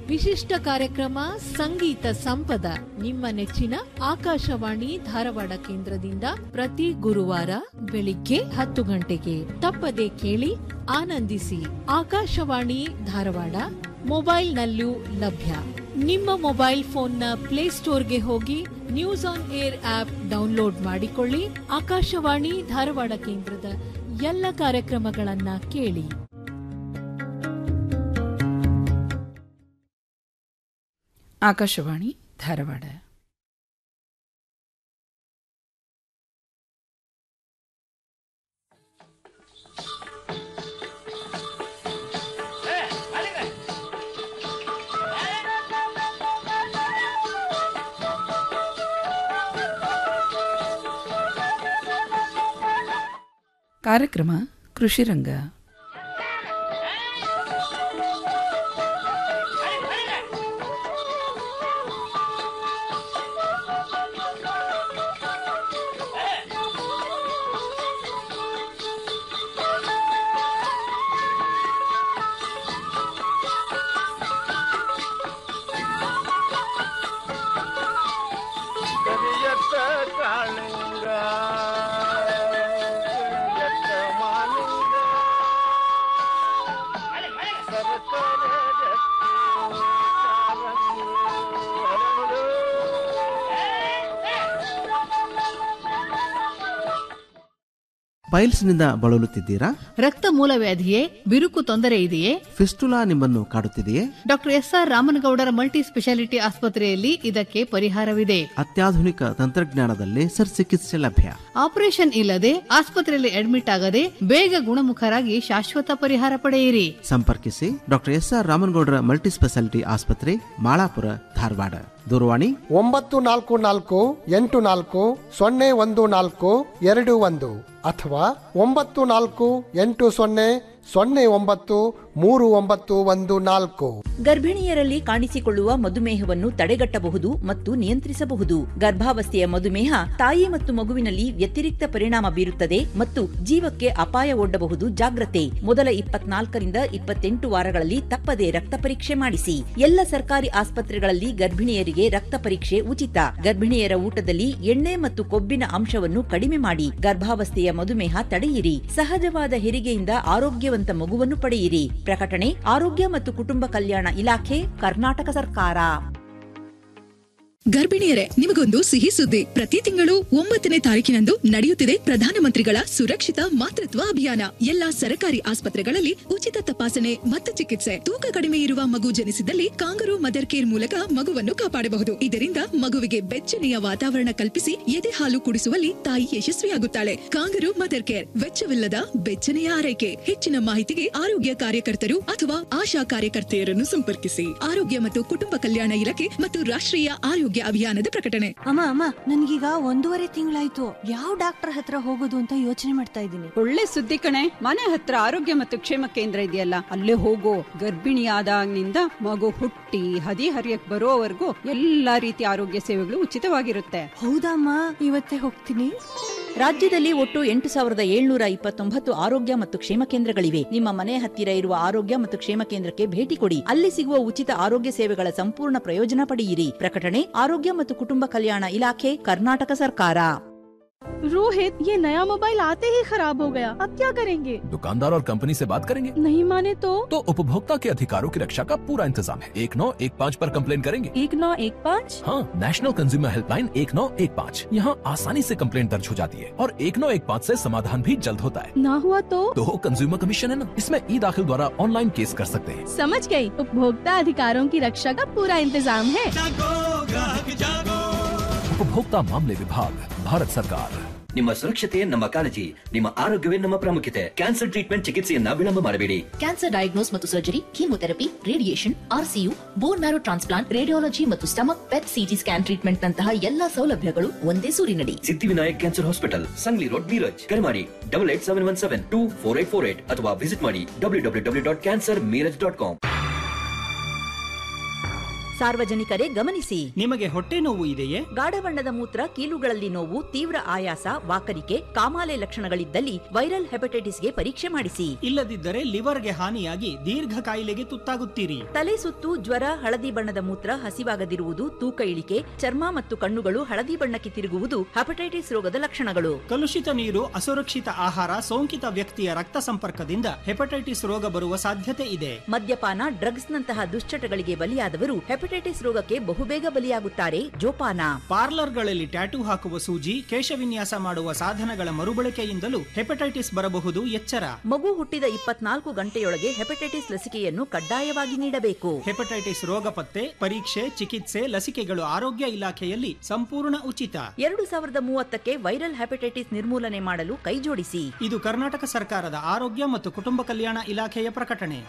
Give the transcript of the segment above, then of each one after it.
ವಿಶಿಷ್ಟ ಕಾರ್ಯಕ್ರಮ ಸಂಗೀತ ಸಂಪದ ನಿಮ್ಮ ನೆಚ್ಚಿನ ಆಕಾಶವಾಣಿ ಧಾರವಾಡ ಕೇಂದ್ರದಿಂದ ಪ್ರತಿ ಗುರುವಾರ ಬೆಳಿಗ್ಗೆ ಹತ್ತು ಗಂಟೆಗೆ ತಪ್ಪದೆ ಕೇಳಿ ಆನಂದಿಸಿ ಆಕಾಶವಾಣಿ ಧಾರವಾಡ ಮೊಬೈಲ್ನಲ್ಲೂ ಲಭ್ಯ ನಿಮ್ಮ ಮೊಬೈಲ್ ಫೋನ್ನ ಪ್ಲೇಸ್ಟೋರ್ಗೆ ಹೋಗಿ news on air app download ಮಾಡಿಕೊಳ್ಳಿ ಆಕಾಶವಾಣಿ ಧಾರವಾಡ ಕೇಂದ್ರದ ಎಲ್ಲ ಕಾರ್ಯಕ್ರಮಗಳನ್ನ ಕೇಳಿ ಆಕಾಶವಾಣಿ ಧಾರವಾಡ ಕಾರ್ಯಕ್ರಮ ಕೃಷಿರಂಗ ಕರಿಯತ್ತ ಕಾಳಿಂಗ ಕರಿಯತ್ತ ಮಾಲಿಂಗ ಸರಸರ ಜತ್ತಿ ಕಾಲಂಗಿ ಹರಳು. ಪೈಲ್ಸ್ನಿಂದ ಬಳಲುತ್ತಿದ್ದೀರಾ ರಕ್ತ ಮೂಲವ್ಯಾಧಿಯೇ ಬಿರುಕು ತೊಂದರೆ ಇದೆಯೇ ಫಿಸ್ಟುಲಾ ನಿಮ್ಮನ್ನು ಕಾಡುತ್ತಿದೆಯೇ doctor S R Ramanagoudar multi speciality ಆಸ್ಪತ್ರೆಯಲ್ಲಿ ಇದಕ್ಕೆ ಪರಿಹಾರವಿದೆ ಅತ್ಯಾಧುನಿಕ ತಂತ್ರಜ್ಞಾನದಲ್ಲಿ ಚಿಕಿತ್ಸೆ ಲಭ್ಯ ಆಪರೇಷನ್ ಇಲ್ಲದೆ ಆಸ್ಪತ್ರೆಯಲ್ಲಿ ಅಡ್ಮಿಟ್ ಆಗದೆ ಬೇಗ ಗುಣಮುಖರಾಗಿ ಶಾಶ್ವತ ಪರಿಹಾರ ಪಡೆಯಿರಿ ಸಂಪರ್ಕಿಸಿ doctor S R Ramanagoudar multi speciality ಆಸ್ಪತ್ರೆ ಮಾಳಾಪುರ ಧಾರವಾಡ ದೂರವಾಣಿ ಒಂಬತ್ತು ನಾಲ್ಕು ನಾಲ್ಕು ಎಂಟು ನಾಲ್ಕು ಸೊನ್ನೆ ಒಂದು ನಾಲ್ಕು ಎರಡು ಒಂದು ಅಥವಾ ಒಂಬತ್ತು ನಾಲ್ಕು ಎಂಟು ಸೊನ್ನೆ ಸೊನ್ನೆ ಒಂಬತ್ತು ಮೂರು ಒಂಬತ್ತು ಒಂದು ನಾಲ್ಕು ಗರ್ಭಿಣಿಯರಲ್ಲಿ ಕಾಣಿಸಿಕೊಳ್ಳುವ ಮಧುಮೇಹವನ್ನು ತಡೆಗಟ್ಟಬಹುದು ಮತ್ತು ನಿಯಂತ್ರಿಸಬಹುದು ಗರ್ಭಾವಸ್ಥೆಯ ಮಧುಮೇಹ ತಾಯಿ ಮತ್ತು ಮಗುವಿನಲ್ಲಿ ವ್ಯತಿರಿಕ್ತ ಪರಿಣಾಮ ಬೀರುತ್ತದೆ ಮತ್ತು ಜೀವಕ್ಕೆ ಅಪಾಯ ಒಡ್ಡಬಹುದು ಜಾಗ್ರತೆ ಮೊದಲ ಇಪ್ಪತ್ನಾಲ್ಕರಿಂದ ಇಪ್ಪತ್ತೆಂಟು ವಾರಗಳಲ್ಲಿ ತಪ್ಪದೆ ರಕ್ತ ಪರೀಕ್ಷೆ ಮಾಡಿಸಿ ಎಲ್ಲ ಸರ್ಕಾರಿ ಆಸ್ಪತ್ರೆಗಳಲ್ಲಿ ಗರ್ಭಿಣಿಯರಿಗೆ ರಕ್ತ ಪರೀಕ್ಷೆ ಉಚಿತ ಗರ್ಭಿಣಿಯರ ಊಟದಲ್ಲಿ ಎಣ್ಣೆ ಮತ್ತು ಕೊಬ್ಬಿನ ಅಂಶವನ್ನು ಕಡಿಮೆ ಮಾಡಿ ಗರ್ಭಾವಸ್ಥೆಯ ಮಧುಮೇಹ ತಡೆಯಿರಿ ಸಹಜವಾದ ಹೆರಿಗೆಯಿಂದ ಆರೋಗ್ಯವಂತ ಮಗುವನ್ನು ಪಡೆಯಿರಿ ಪ್ರಕಟಣೆ ಆರೋಗ್ಯ ಮತ್ತು ಕುಟುಂಬ ಕಲ್ಯಾಣ ಇಲಾಖೆ ಕರ್ನಾಟಕ ಸರ್ಕಾರ ಗರ್ಭಿಣಿಯರೇ ನಿಮಗೊಂದು ಸಿಹಿ ಸುದ್ದಿ ಪ್ರತಿ ತಿಂಗಳು ಒಂಬತ್ತನೇ ತಾರೀಕಿನಂದು ನಡೆಯುತ್ತಿದೆ ಪ್ರಧಾನಮಂತ್ರಿಗಳ ಸುರಕ್ಷಿತ ಮಾತೃತ್ವ ಅಭಿಯಾನ ಎಲ್ಲಾ ಸರಕಾರಿ ಆಸ್ಪತ್ರೆಗಳಲ್ಲಿ ಉಚಿತ ತಪಾಸಣೆ ಮತ್ತು ಚಿಕಿತ್ಸೆ ತೂಕ ಕಡಿಮೆ ಇರುವ ಮಗು ಜನಿಸಿದಲ್ಲಿ ಕಾಂಗರು ಮದರ್ ಕೇರ್ ಮೂಲಕ ಮಗುವನ್ನು ಕಾಪಾಡಬಹುದು ಇದರಿಂದ ಮಗುವಿಗೆ ಬೆಚ್ಚನೆಯ ವಾತಾವರಣ ಕಲ್ಪಿಸಿ ಎದೆ ಹಾಲು ಕುಡಿಸುವಲ್ಲಿ ತಾಯಿ ಯಶಸ್ವಿಯಾಗುತ್ತಾಳೆ ಕಾಂಗರು ಮದರ್ ಕೇರ್ ವೆಚ್ಚವಿಲ್ಲದ ಬೆಚ್ಚನೆಯ ಆರೈಕೆ ಹೆಚ್ಚಿನ ಮಾಹಿತಿಗೆ ಆರೋಗ್ಯ ಕಾರ್ಯಕರ್ತರು ಅಥವಾ ಆಶಾ ಕಾರ್ಯಕರ್ತೆಯರನ್ನು ಸಂಪರ್ಕಿಸಿ ಆರೋಗ್ಯ ಮತ್ತು ಕುಟುಂಬ ಕಲ್ಯಾಣ ಇಲಾಖೆ ಮತ್ತು ರಾಷ್ಟ್ರೀಯ ಆರೋಗ್ಯ ಅಭಿಯಾನದ ಪ್ರಕಟಣೆ ಅಮ್ಮ ಅಮ್ಮ ನನ್ಗೀಗ ಒಂದೂವರೆ ತಿಂಗಳಾಯ್ತು ಯಾವ ಡಾಕ್ಟರ್ ಹತ್ರ ಹೋಗೋದು ಅಂತ ಯೋಚನೆ ಮಾಡ್ತಾ ಇದ್ದೀನಿ ಒಳ್ಳೆ ಸುದ್ದಿ ಕಣೆ ಮನೆ ಹತ್ರ ಆರೋಗ್ಯ ಮತ್ತು ಕ್ಷೇಮ ಕೇಂದ್ರ ಇದೆಯಲ್ಲ ಅಲ್ಲೇ ಹೋಗೋ ಗರ್ಭಿಣಿಯಾದಾಗಿನಿಂದ ಮಗು ಹುಟ್ಟಿ ಹದಿ ಹರಿಯಕ್ ಬರೋವರೆಗೂ ಎಲ್ಲಾ ರೀತಿಯ ಆರೋಗ್ಯ ಸೇವೆಗಳು ಉಚಿತವಾಗಿರುತ್ತೆ ಹೌದಮ್ಮ ಇವತ್ತೇ ಹೋಗ್ತೀನಿ ರಾಜ್ಯದಲ್ಲಿ ಒಟ್ಟು ಎಂಟು ಸಾವಿರದ ಏಳ್ನೂರ ಇಪ್ಪತ್ತೊಂಬತ್ತು ಆರೋಗ್ಯ ಮತ್ತು ಕ್ಷೇಮ ಕೇಂದ್ರಗಳಿವೆ ನಿಮ್ಮ ಮನೆ ಹತ್ತಿರ ಇರುವ ಆರೋಗ್ಯ ಮತ್ತು ಕ್ಷೇಮ ಕೇಂದ್ರಕ್ಕೆ ಭೇಟಿ ಕೊಡಿ ಅಲ್ಲಿ ಸಿಗುವ ಉಚಿತ ಆರೋಗ್ಯ ಸೇವೆಗಳ ಸಂಪೂರ್ಣ ಪ್ರಯೋಜನ ಪಡೆಯಿರಿ ಪ್ರಕಟಣೆ ಆರೋಗ್ಯ ಮತ್ತು ಕುಟುಂಬ ಕಲ್ಯಾಣ ಇಲಾಖೆ ಕರ್ನಾಟಕ ಸರ್ಕಾರ रोहित ये नया मोबाइल आते ही खराब हो गया अब क्या करेंगे दुकानदार और कंपनी से बात करेंगे नहीं माने तो तो उपभोक्ता के अधिकारों की रक्षा का पूरा इंतजाम है एक नौ एक पाँच आरोप कम्प्लेन करेंगे एक नौ एक पाँच हाँ नेशनल कंज्यूमर हेल्पलाइन एक नौ एक पाँच यहाँ आसानी से कम्प्लेन दर्ज हो जाती है और एक नौ एक पाँच ऐसी समाधान भी जल्द होता है ना हुआ तो तो कंज्यूमर कमीशन है ना इसमें ई दाखिल द्वारा ऑनलाइन केस कर सकते हैं समझ गई उपभोक्ता अधिकारों की रक्षा का पूरा इंतजाम है उपभोक्ता मामले विभाग भारत सरकार ನಿಮ್ಮ ಸುರಕ್ಷತೆ ನಮ್ಮ ಕಾಳಜಿ ನಿಮ್ಮ ಆರೋಗ್ಯವೇ ನಮ್ಮ ಪ್ರಾಮುಖ್ಯತೆ ಕ್ಯಾನ್ಸರ್ ಟ್ರೀಟ್ಮೆಂಟ್ ಚಿಕಿತ್ಸೆಯನ್ನ ವಿಳಂಬ ಮಾಡಬೇಡಿ ಕ್ಯಾನ್ಸರ್ ಡಯಾಗ್ನೋಸ್ ಮತ್ತು surgery chemotherapy radiation RCU bone marrow transplant radiology ಮತ್ತು stomach PET CT scan treatment ನಂತಹ ಎಲ್ಲಾ ಸೌಲಭ್ಯಗಳು ಒಂದೇ ಸೂರಿನಡಿ Siddhivinayak cancer hospital Sangli road Miraj ಕರೆ ಮಾಡಿ double eight seven one seven two four eight four eight ಅಥವಾ ವಿಸಿಟ್ ಮಾಡಿ W W W dot cancer Miraj dot com ಸಾರ್ವಜನಿಕರೇ ಗಮನಿಸಿ ನಿಮಗೆ ಹೊಟ್ಟೆ ನೋವು ಇದೆಯೇ ಗಾಢ ಬಣ್ಣದ ಮೂತ್ರ ಕೀಲುಗಳಲ್ಲಿ ನೋವು ತೀವ್ರ ಆಯಾಸ ವಾಕರಿಕೆ ಕಾಮಾಲೆ ಲಕ್ಷಣಗಳಿದ್ದಲ್ಲಿ ವೈರಲ್ ಹೆಪಟೈಟಿಸ್ಗೆ ಪರೀಕ್ಷೆ ಮಾಡಿಸಿ ಇಲ್ಲದಿದ್ದರೆ ಲಿವರ್ಗೆ ಹಾನಿಯಾಗಿ ದೀರ್ಘ ಕಾಯಿಲೆಗೆ ತುತ್ತಾಗುತ್ತೀರಿ ತಲೆ ಸುತ್ತು ಜ್ವರ ಹಳದಿ ಬಣ್ಣದ ಮೂತ್ರ ಹಸಿವಾಗದಿರುವುದು ತೂಕ ಇಳಿಕೆ ಚರ್ಮ ಮತ್ತು ಕಣ್ಣುಗಳು ಹಳದಿ ಬಣ್ಣಕ್ಕೆ ತಿರುಗುವುದು ಹೆಪಟೈಟಿಸ್ ರೋಗದ ಲಕ್ಷಣಗಳು ಕಲುಷಿತ ನೀರು ಅಸುರಕ್ಷಿತ ಆಹಾರ ಸೋಂಕಿತ ವ್ಯಕ್ತಿಯ ರಕ್ತ ಸಂಪರ್ಕದಿಂದ ಹೆಪಟೈಟಿಸ್ ರೋಗ ಬರುವ ಸಾಧ್ಯತೆ ಇದೆ ಮದ್ಯಪಾನ ಡ್ರಗ್ಸ್ ನಂತಹ ದುಶ್ಚಟಗಳಿಗೆ ಬಲಿಯಾದವರು ಹೆಪಟೈಟಿಸ್ ರೋಗಕ್ಕೆ ಬಹುಬೇಗ ಬಲಿಯಾಗುತ್ತಾರೆ ಜೋಪಾನ ಪಾರ್ಲರ್ಗಳಲ್ಲಿ ಟ್ಯಾಟೂ ಹಾಕುವ ಸೂಜಿ ಕೇಶವಿನ್ಯಾಸ ಮಾಡುವ ಸಾಧನಗಳ ಮರುಬಳಕೆಯಿಂದಲೂ ಹೆಪಟೈಟಿಸ್ ಬರಬಹುದು ಎಚ್ಚರ ಮಗು ಹುಟ್ಟಿದ ಇಪ್ಪತ್ನಾಲ್ಕು ಗಂಟೆಯೊಳಗೆ ಹೆಪಟೈಟಿಸ್ ಲಸಿಕೆಯನ್ನು ಕಡ್ಡಾಯವಾಗಿ ನೀಡಬೇಕು ಹೆಪಟೈಟಿಸ್ ರೋಗ ಪತ್ತೆ ಪರೀಕ್ಷೆ ಚಿಕಿತ್ಸೆ ಲಸಿಕೆಗಳು ಆರೋಗ್ಯ ಇಲಾಖೆಯಲ್ಲಿ ಸಂಪೂರ್ಣ ಉಚಿತ ಎರಡು ಸಾವಿರದ ಮೂವತ್ತಕ್ಕೆ ವೈರಲ್ ಹೆಪಟೈಟಿಸ್ ನಿರ್ಮೂಲನೆ ಮಾಡಲು ಕೈಜೋಡಿಸಿ ಇದು ಕರ್ನಾಟಕ ಸರ್ಕಾರದ ಆರೋಗ್ಯ ಮತ್ತು ಕುಟುಂಬ ಕಲ್ಯಾಣ ಇಲಾಖೆಯ ಪ್ರಕಟಣೆ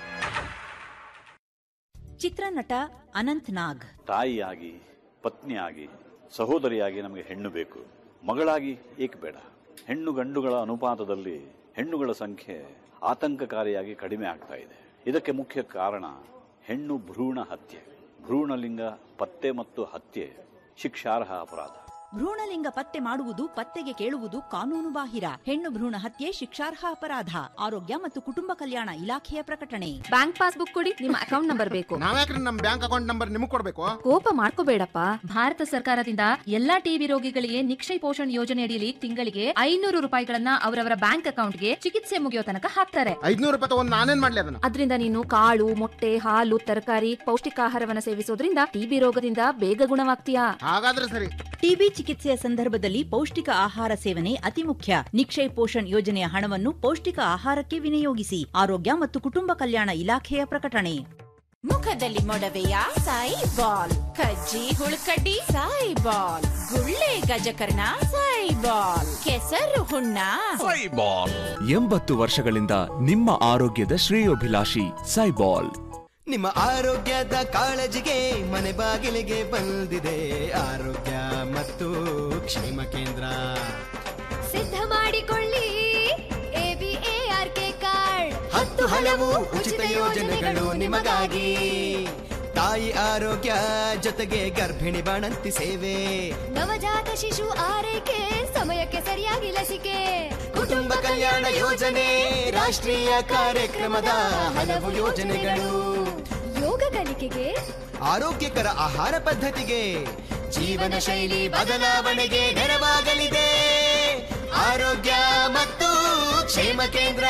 ಚಿತ್ರನಟ ಅನಂತ್ ನಾಗ್ ತಾಯಿಯಾಗಿ ಪತ್ನಿಯಾಗಿ ಸಹೋದರಿಯಾಗಿ ನಮಗೆ ಹೆಣ್ಣು ಬೇಕು ಮಗಳಾಗಿ ಏಕೆ ಬೇಡ ಹೆಣ್ಣು ಗಂಡುಗಳ ಅನುಪಾತದಲ್ಲಿ ಹೆಣ್ಣುಗಳ ಸಂಖ್ಯೆ ಆತಂಕಕಾರಿಯಾಗಿ ಕಡಿಮೆ ಆಗ್ತಾ ಇದೆ ಇದಕ್ಕೆ ಮುಖ್ಯ ಕಾರಣ ಹೆಣ್ಣು ಭ್ರೂಣ ಹತ್ಯೆ ಭ್ರೂಣಲಿಂಗ ಪತ್ತೆ ಮತ್ತು ಹತ್ಯೆ ಶಿಕ್ಷಾರ್ಹ ಅಪರಾಧ ಭ್ರೂಣಲಿಂಗ ಪತ್ತೆ ಮಾಡುವುದು ಪತ್ತೆಗೆ ಕೇಳುವುದು ಕಾನೂನು ಬಾಹಿರ ಹೆಣ್ಣು ಭ್ರೂಣ ಹತ್ಯೆ ಶಿಕ್ಷಾರ್ಹ ಅಪರಾಧ ಆರೋಗ್ಯ ಮತ್ತು ಕುಟುಂಬ ಕಲ್ಯಾಣ ಇಲಾಖೆಯ ಪ್ರಕಟಣೆ ಬ್ಯಾಂಕ್ ಪಾಸ್ಬುಕ್ ಕೊಡಿ ನಿಮ್ಮ ಅಕೌಂಟ್ ನಂಬರ್ ಬೇಕು ನಾವ್ಯಾಕ್ರಿ ನಮ್ ಬ್ಯಾಂಕ್ ಅಕೌಂಟ್ ನಂಬರ್ ನಿಮಗ್ ಕೊಡ್ಬೇಕು ಕೋಪ ಮಾಡ್ಕೋಬೇಡಪ್ಪ ಭಾರತ ಸರ್ಕಾರದಿಂದ ಎಲ್ಲಾ ಟಿಬಿ ರೋಗಿಗಳಿಗೆ ನಿಕ್ಷಯ್ ಪೋಷಣ್ ಯೋಜನೆ ಅಡಿಯಲ್ಲಿ ತಿಂಗಳಿಗೆ ಐನೂರು ರೂಪಾಯಿಗಳನ್ನ ಅವರವರ ಬ್ಯಾಂಕ್ ಅಕೌಂಟ್ಗೆ ಚಿಕಿತ್ಸೆ ಮುಗಿಯೋ ತನಕ ಹಾಕ್ತಾರೆ ಐದ್ನೂರು ರೂಪಾಯಿ ತಗೊಂಡ್ ನಾನೇನ್ ಮಾಡ್ಲಿ ಅದನ್ನ ಅದರಿಂದ ನೀನು ಕಾಳು ಮೊಟ್ಟೆ ಹಾಲು ತರಕಾರಿ ಪೌಷ್ಟಿಕಾಹಾರವನ್ನ ಸೇವಿಸೋದ್ರಿಂದ ಟಿಬಿ ರೋಗದಿಂದ ಬೇಗ ಗುಣವಾಗ್ತೀಯಾ ಹಾಗಾದ್ರೆ ಸರಿ ಟಿಬಿ ಚಿಕಿತ್ಸೆಯ ಸಂದರ್ಭದಲ್ಲಿ ಪೌಷ್ಟಿಕ ಆಹಾರ ಸೇವನೆ ಅತಿ ಮುಖ್ಯ ನಿಕ್ಷಯ್ ಪೋಷಣ್ ಯೋಜನೆಯ ಹಣವನ್ನು ಪೌಷ್ಟಿಕ ಆಹಾರಕ್ಕೆ ವಿನಿಯೋಗಿಸಿ ಆರೋಗ್ಯ ಮತ್ತು ಕುಟುಂಬ ಕಲ್ಯಾಣ ಇಲಾಖೆಯ ಪ್ರಕಟಣೆ ಮುಖದಲ್ಲಿ ಮೊಡವೆಯ ಸಾಯಿ ಬಾಲ್ ಕಜ್ಜಿ ಹುಳುಕಡ್ಡಿ ಸಾಯಿ ಬಾಲ್ ಗುಳ್ಳೆ ಗಜಕರ್ಣ ಸಾಯಿ ಬಾಲ್ ಕೆಸರು ಹುಣ್ಣ ಸೈಬಾಲ್ ಎಂಬತ್ತು ವರ್ಷಗಳಿಂದ ನಿಮ್ಮ ಆರೋಗ್ಯದ ಶ್ರೇಯೋಭಿಲಾಷಿ ಸೈಬಾಲ್ ನಿಮ್ಮ ಆರೋಗ್ಯದ ಕಾಳಜಿಗೆ ಮನೆ ಬಾಗಿಲಿಗೆ ಬಂದಿದೆ ಆರೋಗ್ಯ ಮತ್ತು ಕ್ಷೇಮ ಕೇಂದ್ರ ಸಿದ್ಧ ಮಾಡಿಕೊಳ್ಳಿ ಎಬಿಎಆರ್ಕೆ ಕಾರ್ಡ್ ಹತ್ತು ಹಲವು ಉಚಿತ ಯೋಜನೆಗಳು ನಿಮಗಾಗಿ ತಾಯಿ ಆರೋಗ್ಯ ಜೊತೆಗೆ ಗರ್ಭಿಣಿ ಬಾಣಂತಿ ಸೇವೆ ನವಜಾತ ಶಿಶು ಆರೈಕೆ ಸಮಯಕ್ಕೆ ಸರಿಯಾಗಿ ಲಸಿಕೆ ಕುಟುಂಬ ಕಲ್ಯಾಣ ಯೋಜನೆ ರಾಷ್ಟ್ರೀಯ ಕಾರ್ಯಕ್ರಮದ ಹಲವು ಯೋಜನೆಗಳು ಯೋಗ ಕಲಿಕೆಗೆ ಆರೋಗ್ಯಕರ ಆಹಾರ ಪದ್ಧತಿಗೆ ಜೀವನ ಶೈಲಿ ಬದಲಾವಣೆಗೆ ನೆರವಾಗಲಿದೆ ಆರೋಗ್ಯ ಮತ್ತು ಕ್ಷೇಮ ಕೇಂದ್ರ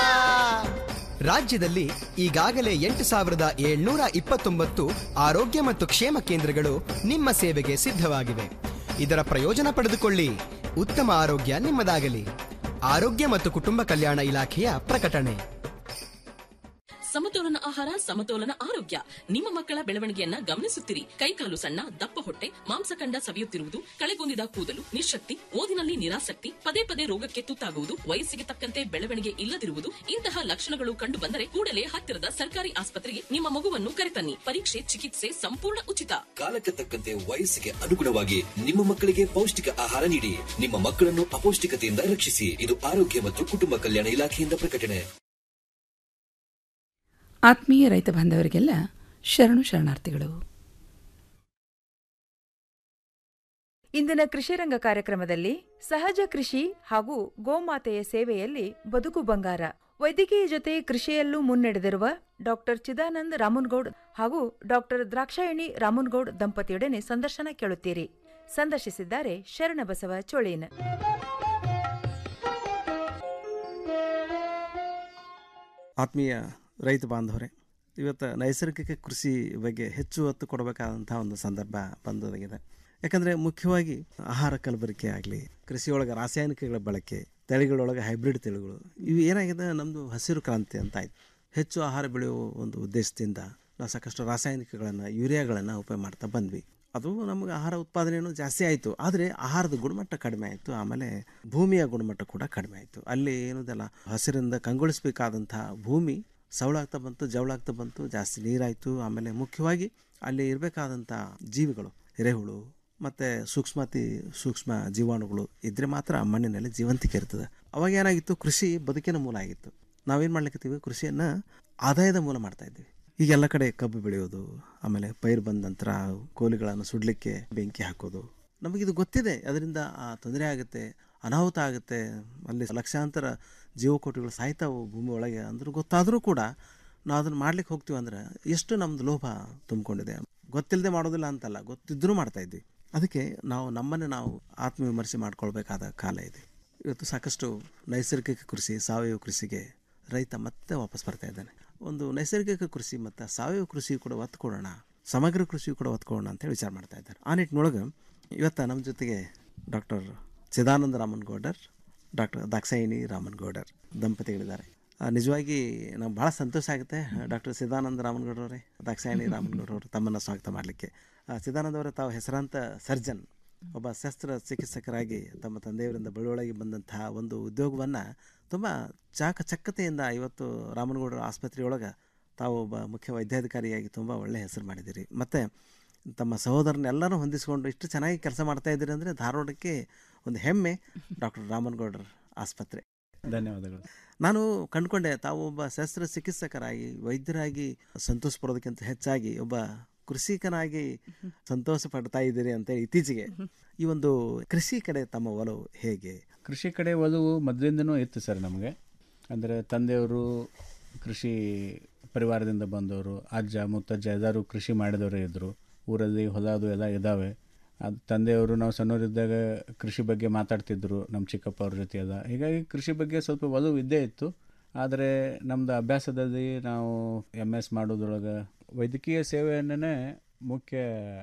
ರಾಜ್ಯದಲ್ಲಿ ಈಗಾಗಲೇ ಎಂಟು ಸಾವಿರದ ಏಳ್ನೂರ ಇಪ್ಪತ್ತೊಂಬತ್ತು ಆರೋಗ್ಯ ಮತ್ತು ಕ್ಷೇಮ ಕೇಂದ್ರಗಳು ನಿಮ್ಮ ಸೇವೆಗೆ ಸಿದ್ಧವಾಗಿವೆ ಇದರ ಪ್ರಯೋಜನ ಪಡೆದುಕೊಳ್ಳಿ ಉತ್ತಮ ಆರೋಗ್ಯ ನಿಮ್ಮದಾಗಲಿ ಆರೋಗ್ಯ ಮತ್ತು ಕುಟುಂಬ ಕಲ್ಯಾಣ ಇಲಾಖೆಯ ಪ್ರಕಟಣೆ ಸಮತೋಲನ ಆಹಾರ ಸಮತೋಲನ ಆರೋಗ್ಯ ನಿಮ್ಮ ಮಕ್ಕಳ ಬೆಳವಣಿಗೆಯನ್ನ ಗಮನಿಸುತ್ತಿರಿ ಕೈಕಾಲು ಸಣ್ಣ ದಪ್ಪ ಹೊಟ್ಟೆ ಮಾಂಸಖಂಡ ಸವಿಯುತ್ತಿರುವುದು ಕಳೆಗುಂದಿದ ಕೂದಲು ನಿಶಕ್ತಿ ಓದಿನಲ್ಲಿ ನಿರಾಸಕ್ತಿ ಪದೇ ಪದೇ ರೋಗಕ್ಕೆ ತುತ್ತಾಗುವುದು ವಯಸ್ಸಿಗೆ ತಕ್ಕಂತೆ ಬೆಳವಣಿಗೆ ಇಲ್ಲದಿರುವುದು ಇಂತಹ ಲಕ್ಷಣಗಳು ಕಂಡು ಬಂದರೆ ಕೂಡಲೇ ಹತ್ತಿರದ ಸರ್ಕಾರಿ ಆಸ್ಪತ್ರೆಗೆ ನಿಮ್ಮ ಮಗುವನ್ನು ಕರೆತನ್ನಿ ಪರೀಕ್ಷೆ ಚಿಕಿತ್ಸೆ ಸಂಪೂರ್ಣ ಉಚಿತ ಕಾಲಕ್ಕೆ ತಕ್ಕಂತೆ ವಯಸ್ಸಿಗೆ ಅನುಗುಣವಾಗಿ ನಿಮ್ಮ ಮಕ್ಕಳಿಗೆ ಪೌಷ್ಟಿಕ ಆಹಾರ ನೀಡಿ ನಿಮ್ಮ ಮಕ್ಕಳನ್ನು ಅಪೌಷ್ಟಿಕತೆಯಿಂದ ರಕ್ಷಿಸಿ ಇದು ಆರೋಗ್ಯ ಮತ್ತು ಕುಟುಂಬ ಕಲ್ಯಾಣ ಇಲಾಖೆಯಿಂದ ಪ್ರಕಟಣೆ ಆತ್ಮೀಯ ರೈತ ಬಾಂಧವರಿಗೆಲ್ಲ ಶರಣು ಶರಣಾರ್ಥಿಗಳು ಇಂದಿನ ಕೃಷಿರಂಗ ಕಾರ್ಯಕ್ರಮದಲ್ಲಿ ಸಹಜ ಕೃಷಿ ಹಾಗೂ ಗೋಮಾತೆಯ ಸೇವೆಯಲ್ಲಿ ಬದುಕು ಬಂಗಾರ ವೈದ್ಯಕೀಯ ಜೊತೆ ಕೃಷಿಯಲ್ಲೂ ಮುನ್ನಡೆದಿರುವ ಡಾಕ್ಟರ್ ಚಿದಾನಂದ್ ರಾಮನ್ಗೌಡ್ ಹಾಗೂ ಡಾಕ್ಟರ್ ದ್ರಾಕ್ಷಾಯಣಿ ರಾಮನ್ಗೌಡ್ ದಂಪತಿಯೊಡನೆ ಸಂದರ್ಶನ ಕೇಳುತ್ತೀರಿ ಸಂದರ್ಶಿಸಿದ್ದಾರೆ ಶರಣಬಸವ ಚೋಳೇನ್ ಆತ್ಮೀಯ ರೈತ ಬಾಂಧವರೇ ಇವತ್ತು ನೈಸರ್ಗಿಕ ಕೃಷಿ ಬಗ್ಗೆ ಹೆಚ್ಚು ಒತ್ತು ಕೊಡಬೇಕಾದಂಥ ಒಂದು ಸಂದರ್ಭ ಬಂದೊದಗಿದೆ ಯಾಕಂದರೆ ಮುಖ್ಯವಾಗಿ ಆಹಾರ ಕಲಬೆರಕೆ ಆಗಲಿ ಕೃಷಿಯೊಳಗೆ ರಾಸಾಯನಿಕಗಳ ಬಳಕೆ ತಳಿಗಳೊಳಗೆ ಹೈಬ್ರಿಡ್ ತಳಿಗಳು ಇವು ಏನಾಗಿದೆ ನಮ್ಮದು ಹಸಿರು ಕ್ರಾಂತಿ ಅಂತ ಆಯ್ತು ಹೆಚ್ಚು ಆಹಾರ ಬೆಳೆಯುವ ಒಂದು ಉದ್ದೇಶದಿಂದ ನಾವು ಸಾಕಷ್ಟು ರಾಸಾಯನಿಕಗಳನ್ನು ಯೂರಿಯಾಗಳನ್ನು ಉಪಯೋಗ ಮಾಡ್ತಾ ಬಂದ್ವಿ ಅದು ನಮಗೆ ಆಹಾರ ಉತ್ಪಾದನೆಯೂ ಜಾಸ್ತಿ ಆಯಿತು ಆದರೆ ಆಹಾರದ ಗುಣಮಟ್ಟ ಕಡಿಮೆ ಆಯಿತು ಆಮೇಲೆ ಭೂಮಿಯ ಗುಣಮಟ್ಟ ಕೂಡ ಕಡಿಮೆ ಆಯಿತು ಅಲ್ಲಿ ಏನದಲ್ಲ ಹಸಿರಿಂದ ಕಂಗೊಳಿಸಬೇಕಾದಂಥ ಭೂಮಿ ಸವಳಾಗ್ತಾ ಬಂತು ಜವಳಾಗ್ತಾ ಬಂತು ಜಾಸ್ತಿ ನೀರಾಯಿತು ಆಮೇಲೆ ಮುಖ್ಯವಾಗಿ ಅಲ್ಲಿ ಇರಬೇಕಾದಂಥ ಜೀವಿಗಳು ಎರೆಹುಳು ಮತ್ತು ಸೂಕ್ಷ್ಮತಿ ಸೂಕ್ಷ್ಮ ಜೀವಾಣುಗಳು ಇದ್ದರೆ ಮಾತ್ರ ಮಣ್ಣಿನಲ್ಲಿ ಜೀವಂತಿಕೆ ಇರ್ತದೆ ಅವಾಗ ಏನಾಗಿತ್ತು ಕೃಷಿ ಬದುಕಿನ ಮೂಲ ಆಗಿತ್ತು ನಾವೇನು ಮಾಡ್ಲಿಕ್ಕತ್ತೀವಿ ಕೃಷಿಯನ್ನು ಆದಾಯದ ಮೂಲ ಮಾಡ್ತಾ ಇದ್ದೀವಿ ಈಗೆಲ್ಲ ಕಡೆ ಕಬ್ಬು ಬೆಳೆಯೋದು ಆಮೇಲೆ ಪೈರು ಬಂದ ನಂತರ ಕೋಲಿಗಳನ್ನು ಸುಡಲಿಕ್ಕೆ ಬೆಂಕಿ ಹಾಕೋದು ನಮಗಿದು ಗೊತ್ತಿದೆ ಅದರಿಂದ ಆ ತೊಂದರೆ ಆಗುತ್ತೆ ಅನಾಹುತ ಆಗುತ್ತೆ ಅಲ್ಲಿ ಲಕ್ಷಾಂತರ ಜೀವಕೋಟಿಗಳು ಸಾಯ್ತಾವು ಭೂಮಿ ಒಳಗೆ ಅಂದ್ರೂ ಗೊತ್ತಾದರೂ ಕೂಡ ನಾವು ಅದನ್ನು ಮಾಡ್ಲಿಕ್ಕೆ ಹೋಗ್ತೀವಿ ಅಂದ್ರೆ ಎಷ್ಟು ನಮ್ಮದು ಲೋಭ ತುಂಬಿಕೊಂಡಿದೆ ಗೊತ್ತಿಲ್ಲದೆ ಮಾಡೋದಿಲ್ಲ ಅಂತಲ್ಲ ಗೊತ್ತಿದ್ದರೂ ಮಾಡ್ತಾ ಇದ್ವಿ ಅದಕ್ಕೆ ನಾವು ನಮ್ಮನ್ನು ನಾವು ಆತ್ಮವಿಮರ್ಶೆ ಮಾಡ್ಕೊಳ್ಬೇಕಾದ ಕಾಲ ಇದೆ ಇವತ್ತು ಸಾಕಷ್ಟು ನೈಸರ್ಗಿಕ ಕೃಷಿ ಸಾವಯವ ಕೃಷಿಗೆ ರೈತ ಮತ್ತೆ ವಾಪಸ್ ಬರ್ತಾ ಇದ್ದಾನೆ ಒಂದು ನೈಸರ್ಗಿಕ ಕೃಷಿ ಮತ್ತು ಸಾವಯವ ಕೃಷಿ ಕೂಡ ಒತ್ತು ಕೊಡೋಣ ಸಮಗ್ರ ಕೃಷಿ ಕೂಡ ಒತ್ತು ಕೊಡೋಣ ಅಂತೇಳಿ ವಿಚಾರ ಮಾಡ್ತಾ ಇದ್ದಾರೆ ಆ ನಿಟ್ಟಿನೊಳಗೆ ಇವತ್ತು ನಮ್ಮ ಜೊತೆಗೆ ಡಾಕ್ಟರ್ ಚಿದಾನಂದ ರಾಮನ್ಗೌಡರ್ ಡಾಕ್ಟರ್ ದಾಕ್ಷಾಯಿಣಿ ರಾಮನ್ಗೌಡರ್ ದಂಪತಿಗಳಿದ್ದಾರೆ ಆ, ನಿಜವಾಗಿ ನಮ್ಗೆ ಭಾಳ ಸಂತೋಷ ಆಗುತ್ತೆ ಡಾಕ್ಟರ್ ಸಿದಾನಂದ ರಾಮನ್ಗೌಡರವರೇ ದಾಕ್ಷಾಯಿಣಿ ರಾಮನ್ಗೌಡರವರು ತಮ್ಮನ್ನು ಸ್ವಾಗತ ಮಾಡಲಿಕ್ಕೆ ಚಿದಾನಂದ ಅವರೇ ತಾವು ಹೆಸರಾಂತ ಸರ್ಜನ್ ಒಬ್ಬ ಶಸ್ತ್ರ ಚಿಕಿತ್ಸಕರಾಗಿ ತಮ್ಮ ತಂದೆಯವರಿಂದ ಬಳುವಳಗಿ ಬಂದಂತಹ ಒಂದು ಉದ್ಯೋಗವನ್ನು ತುಂಬ ಚಾಕಚಕ್ಯತೆಯಿಂದ ಇವತ್ತು ರಾಮನಗೌಡರ ಆಸ್ಪತ್ರೆಯೊಳಗೆ ತಾವು ಒಬ್ಬ ಮುಖ್ಯ ವೈದ್ಯಾಧಿಕಾರಿಯಾಗಿ ತುಂಬ ಒಳ್ಳೆಯ ಹೆಸರು ಮಾಡಿದ್ದೀರಿ ಮತ್ತು ತಮ್ಮ ಸಹೋದರನ್ನೆಲ್ಲರೂ ಹೊಂದಿಸಿಕೊಂಡು ಇಷ್ಟು ಚೆನ್ನಾಗಿ ಕೆಲಸ ಮಾಡ್ತಾ ಇದ್ದೀರಿ ಅಂದರೆ ಧಾರವಾಡಕ್ಕೆ ಒಂದು ಹೆಮ್ಮೆ ಡಾಕ್ಟರ್ ರಾಮನಗೌಡರ ಆಸ್ಪತ್ರೆ ಧನ್ಯವಾದಗಳು ನಾನು ಕಂಡುಕೊಂಡೆ ತಾವು ಒಬ್ಬ ಶಸ್ತ್ರ ಚಿಕಿತ್ಸಕರಾಗಿ ವೈದ್ಯರಾಗಿ ಸಂತೋಷ ಪಡೋದಕ್ಕಿಂತ ಹೆಚ್ಚಾಗಿ ಒಬ್ಬ ಕೃಷಿಕನಾಗಿ ಸಂತೋಷ ಪಡ್ತಾ ಇದ್ದೀರಿ ಅಂತೇಳಿ ಇತ್ತೀಚೆಗೆ ಈ ಒಂದು ಕೃಷಿ ಕಡೆ ತಮ್ಮ ಒಲವು ಹೇಗೆ ಕೃಷಿ ಕಡೆ ಒಲವು ಮೊದಲಿಂದನೂ ಇತ್ತು ಸರ್ ನಮಗೆ ಅಂದರೆ ತಂದೆಯವರು ಕೃಷಿ ಪರಿವಾರದಿಂದ ಬಂದವರು ಅಜ್ಜ ಮುತ್ತಜ್ಜ ಎಲ್ಲರೂ ಕೃಷಿ ಮಾಡಿದವರೇ ಇದ್ದರು ಊರಲ್ಲಿ ಹೊಲ ಅದು ಎಲ್ಲ ಇದ್ದಾವೆ ಅದು ತಂದೆಯವರು ನಾವು ಸಣ್ಣವರಿದ್ದಾಗ ಕೃಷಿ ಬಗ್ಗೆ ಮಾತಾಡ್ತಿದ್ರು ನಮ್ಮ ಚಿಕ್ಕಪ್ಪ ಅವ್ರ ಜೊತೆ ಎಲ್ಲ ಹೀಗಾಗಿ ಕೃಷಿ ಬಗ್ಗೆ ಸ್ವಲ್ಪ ಒಲವು ಇದ್ದೇ ಇತ್ತು ಆದರೆ ನಮ್ಮದು ಅಭ್ಯಾಸದಲ್ಲಿ ನಾವು ಎಮ್ ಎಸ್ ಮಾಡೋದ್ರೊಳಗೆ ವೈದ್ಯಕೀಯ ಸೇವೆಯನ್ನೇ ಮುಖ್ಯ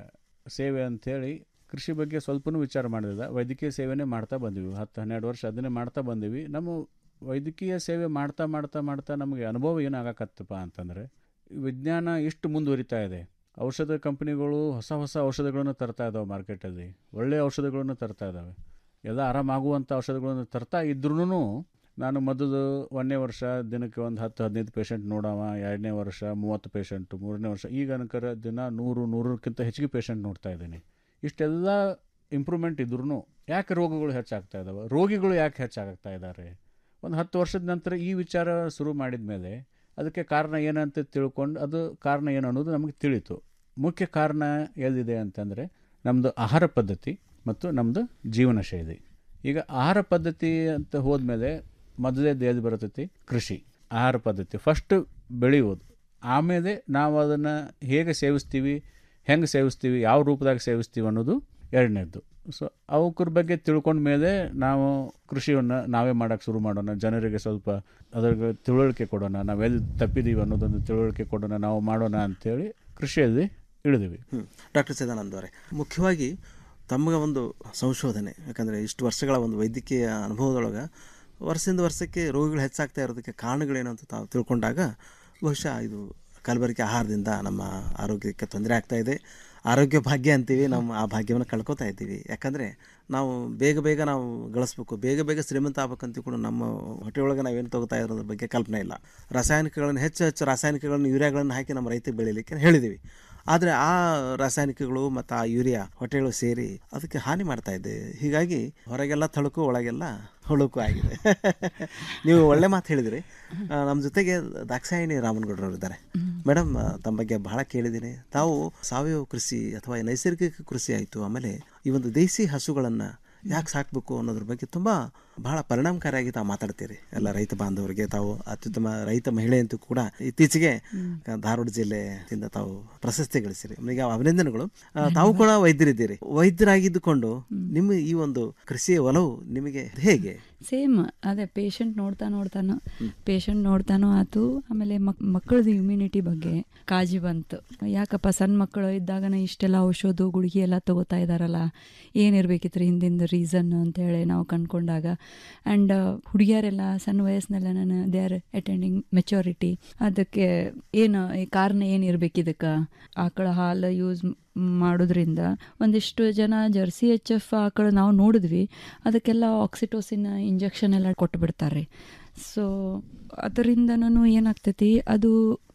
ಸೇವೆ ಅಂಥೇಳಿ ಕೃಷಿ ಬಗ್ಗೆ ಸ್ವಲ್ಪನೂ ವಿಚಾರ ಮಾಡಿಲ್ಲ ವೈದ್ಯಕೀಯ ಸೇವೆನೇ ಮಾಡ್ತಾ ಬಂದಿವಿ ಹತ್ತು ಹನ್ನೆರಡು ವರ್ಷ ಅದನ್ನೇ ಮಾಡ್ತಾ ಬಂದೀವಿ ನಮ್ಮ ವೈದ್ಯಕೀಯ ಸೇವೆ ಮಾಡ್ತಾ ಮಾಡ್ತಾ ಮಾಡ್ತಾ ನಮಗೆ ಅನುಭವ ಏನಾಗಕತ್ತಪ್ಪ ಅಂತಂದರೆ ವಿಜ್ಞಾನ ಇಷ್ಟು ಮುಂದುವರಿತಾ ಇದೆ ಔಷಧ ಕಂಪ್ನಿಗಳು ಹೊಸ ಹೊಸ ಔಷಧಗಳನ್ನು ತರ್ತಾ ಇದ್ದಾವೆ ಮಾರ್ಕೆಟಲ್ಲಿ ಒಳ್ಳೆಯ ಔಷಧಗಳನ್ನು ತರ್ತಾ ಇದ್ದಾವೆ ಎಲ್ಲ ಆರಾಮಾಗುವಂಥ ಔಷಧಗಳನ್ನು ತರ್ತಾ ಇದ್ರೂ ನಾನು ಮೊದಲು ಒಂದನೇ ವರ್ಷ ದಿನಕ್ಕೆ ಒಂದು ಹತ್ತು ಹದಿನೈದು ಪೇಷಂಟ್ ನೋಡವ ಎರಡನೇ ವರ್ಷ ಮೂವತ್ತು ಪೇಷಂಟು ಮೂರನೇ ವರ್ಷ ಈಗ ಅನ್ಕರ ದಿನ ನೂರು ನೂರಕ್ಕಿಂತ ಹೆಚ್ಚಿಗೆ ಪೇಷಂಟ್ ನೋಡ್ತಾ ಇದ್ದೀನಿ ಇಷ್ಟೆಲ್ಲ ಇಂಪ್ರೂವ್ಮೆಂಟ್ ಇದ್ರೂ ಯಾಕೆ ರೋಗಗಳು ಹೆಚ್ಚಾಗ್ತಾ ಇದ್ದಾವೆ ರೋಗಿಗಳು ಯಾಕೆ ಹೆಚ್ಚಾಗ್ತಾ ಇದ್ದಾರೆ ಒಂದು ಹತ್ತು ವರ್ಷದ ನಂತರ ಈ ವಿಚಾರ ಶುರು ಮಾಡಿದ ಮೇಲೆ ಅದಕ್ಕೆ ಕಾರಣ ಏನಂತ ತಿಳ್ಕೊಂಡು ಅದು ಕಾರಣ ಏನು ಅನ್ನೋದು ನಮಗೆ ತಿಳಿತು ಮುಖ್ಯ ಕಾರಣ ಎಲ್ಲಿದೆ ಅಂತಂದರೆ ನಮ್ಮದು ಆಹಾರ ಪದ್ಧತಿ ಮತ್ತು ನಮ್ಮದು ಜೀವನ ಶೈಲಿ ಈಗ ಆಹಾರ ಪದ್ಧತಿ ಅಂತ ಹೋದ್ಮೇಲೆ ಮೊದಲೇದು ಎಲ್ಲಿ ಬರ್ತೈತಿ ಕೃಷಿ ಆಹಾರ ಪದ್ಧತಿ ಫಸ್ಟ್ ಬೆಳೆಯೋದು ಆಮೇಲೆ ನಾವು ಅದನ್ನು ಹೇಗೆ ಸೇವಿಸ್ತೀವಿ ಹೆಂಗೆ ಸೇವಿಸ್ತೀವಿ ಯಾವ ರೂಪದಾಗ ಸೇವಿಸ್ತೀವಿ ಅನ್ನೋದು ಎರಡನೇದ್ದು ಸೊ ಅವಕ್ರ ಬಗ್ಗೆ ತಿಳ್ಕೊಂಡ ಮೇಲೆ ನಾವು ಕೃಷಿಯನ್ನು ನಾವೇ ಮಾಡೋಕ್ಕೆ ಶುರು ಮಾಡೋಣ ಜನರಿಗೆ ಸ್ವಲ್ಪ ಅದ್ರ ತಿಳುವಳಿಕೆ ಕೊಡೋಣ ನಾವೆಲ್ಲಿ ತಪ್ಪಿದ್ದೀವಿ ಅನ್ನೋದೊಂದು ತಿಳುವಳಿಕೆ ಕೊಡೋಣ ನಾವು ಮಾಡೋಣ ಅಂಥೇಳಿ ಕೃಷಿಯಲ್ಲಿ ಇಳಿದಿವಿ ಡಾಕ್ಟರ್ ಚಿದಾನಂದ ಅವರೇ ಮುಖ್ಯವಾಗಿ ತಮಗೆ ಒಂದು ಸಂಶೋಧನೆ ಯಾಕಂದರೆ ಇಷ್ಟು ವರ್ಷಗಳ ಒಂದು ವೈದ್ಯಕೀಯ ಅನುಭವದೊಳಗೆ ವರ್ಷದಿಂದ ವರ್ಷಕ್ಕೆ ರೋಗಿಗಳು ಹೆಚ್ಚಾಗ್ತಾ ಇರೋದಕ್ಕೆ ಕಾರಣಗಳೇನು ಅಂತ ತಾವು ತಿಳ್ಕೊಂಡಾಗ ಬಹುಶಃ ಇದು ಕಲಬೆರಕೆ ಆಹಾರದಿಂದ ನಮ್ಮ ಆರೋಗ್ಯಕ್ಕೆ ತೊಂದರೆ ಆಗ್ತಾ ಇದೆ ಆರೋಗ್ಯ ಭಾಗ್ಯ ಅಂತೀವಿ ನಮ್ಮ ಆ ಭಾಗ್ಯವನ್ನು ಕಳ್ಕೊತಾ ಇದ್ದೀವಿ ಯಾಕಂದರೆ ನಾವು ಬೇಗ ಬೇಗ ನಾವು ಗಳಿಸ್ಬೇಕು ಬೇಗ ಬೇಗ ಶ್ರೀಮಂತ ಆಗ್ಬೇಕಂತ ಕೂಡ ನಮ್ಮ ಹೊಟ್ಟೆಯೊಳಗೆ ನಾವೇನು ತಗೋತಾ ಇರೋದ್ರ ಬಗ್ಗೆ ಕಲ್ಪನೆ ಇಲ್ಲ ರಾಸಾಯನಿಕಗಳನ್ನು ಹೆಚ್ಚು ಹೆಚ್ಚು ರಾಸಾಯನಿಕಗಳನ್ನು ಯೂರಿಯಾಗಳನ್ನು ಹಾಕಿ ನಮ್ಮ ರೈತರಿಗೆ ಬೆಳೀಲಿಕ್ಕೆ ಹೇಳಿದ್ದೀವಿ ಆದರೆ ಆ ರಾಸಾಯನಿಕಗಳು ಮತ್ತು ಆ ಯೂರಿಯಾ ಹೊಟ್ಟೆಗಳು ಸೇರಿ ಅದಕ್ಕೆ ಹಾನಿ ಮಾಡ್ತಾ ಇದೆ ಹೀಗಾಗಿ ಹೊರಗೆಲ್ಲ ತಳುಕು ಒಳಗೆಲ್ಲ ಹುಳುಕು ಆಗಿದೆ ನೀವು ಒಳ್ಳೆ ಮಾತು ಹೇಳಿದ್ರಿ ಆ, ನಮ್ಮ ಜೊತೆಗೆ ದಾಕ್ಷಾಯಿಣಿ ರಾಮನಗೌಡರವರು ಇದ್ದಾರೆ ಮೇಡಮ್ ಆ, ತಮ್ಮ ಬಗ್ಗೆ ಬಹಳ ಕೇಳಿದ್ದೀನಿ ತಾವು ಸಾವಯವ ಕೃಷಿ ಅಥವಾ ನೈಸರ್ಗಿಕ ಕೃಷಿ ಆಯಿತು ಆಮೇಲೆ ಈ ಒಂದು ದೇಸಿ ಹಸುಗಳನ್ನು ಯಾಕೆ ಸಾಕಬೇಕು ಅನ್ನೋದ್ರ ಬಗ್ಗೆ ತುಂಬ ಬಹಳ ಪರಿಣಾಮಕಾರಿಯಾಗಿ ತಾವು ಮಾತಾಡ್ತೀರಿ ಎಲ್ಲ ರೈತ ಬಾಂಧವರಿಗೆ ತಾವು ಅತ್ಯುತ್ತಮ ರೈತ ಮಹಿಳೆ ಅಂತೂ ಕೂಡ ಇತ್ತೀಚೆಗೆ ಧಾರವಾಡ ಜಿಲ್ಲೆಯಿಂದ ತಾವು ಪ್ರಶಸ್ತಿ ಗಳಿಸಿರಿ ನಿಮಗೆ ಅಭಿನಂದನೆಗಳು ಆ, ತಾವು ಕೂಡ ವೈದ್ಯರಿದ್ದೀರಿ ವೈದ್ಯರಾಗಿದ್ದುಕೊಂಡು ನಿಮ್ಮ ಈ ಒಂದು ಕೃಷಿಯ ಒಲವು ನಿಮಗೆ ಹೇಗೆ ಸೇಮ್ ಅದೇ ಪೇಷಂಟ್ ನೋಡ್ತಾ ನೋಡ್ತಾನು ಪೇಷಂಟ್ ನೋಡ್ತಾನೋ ಆತು ಆಮೇಲೆ ಮಕ್ ಮಕ್ಕಳದು ಇಮ್ಯುನಿಟಿ ಬಗ್ಗೆ ಕಾಳಜಿ ಬಂತು ಯಾಕಪ್ಪ ಸಣ್ಣ ಮಕ್ಕಳು ಇದ್ದಾಗನ ಇಷ್ಟೆಲ್ಲ ಔಷಧ ಗುಳಿಗೆ ಎಲ್ಲ ತಗೋತಾ ಇದ್ದಾರಲ್ಲ ಏನಿರ್ಬೇಕಿತ್ತು ಹಿಂದಿಂದ ರೀಸನ್ ಅಂತೇಳಿ ನಾವು ಕಂಡ್ಕೊಂಡಾಗ ಆ್ಯಂಡ್ ಹುಡುಗಿಯರೆಲ್ಲ ಸಣ್ಣ ವಯಸ್ಸಿನಲ್ಲ ನಾನು ದೇ ಆರ್ ಅಟೆಂಡಿಂಗ್ ಮೆಚುರಿಟಿ ಅದಕ್ಕೆ ಏನು ಈ ಕಾರಣ ಏನಿರ್ಬೇಕು ಇದಕ್ಕೆ ಆಕಳ ಹಾಲು ಯೂಸ್ ಮಾಡೋದ್ರಿಂದ ಒಂದಿಷ್ಟು ಜನ ಜರ್ಸಿ ಎಚ್ ಎಫ್ ಆಕಳು ನಾವು ನೋಡಿದ್ವಿ ಅದಕ್ಕೆಲ್ಲ ಆಕ್ಸಿಟೋಸಿನ್ ಇಂಜೆಕ್ಷನ್ ಎಲ್ಲ ಕೊಟ್ಟು ಬಿಡ್ತಾರೆ ಸೊ ಅದರಿಂದನೂ ಏನಾಗ್ತೈತಿ ಅದು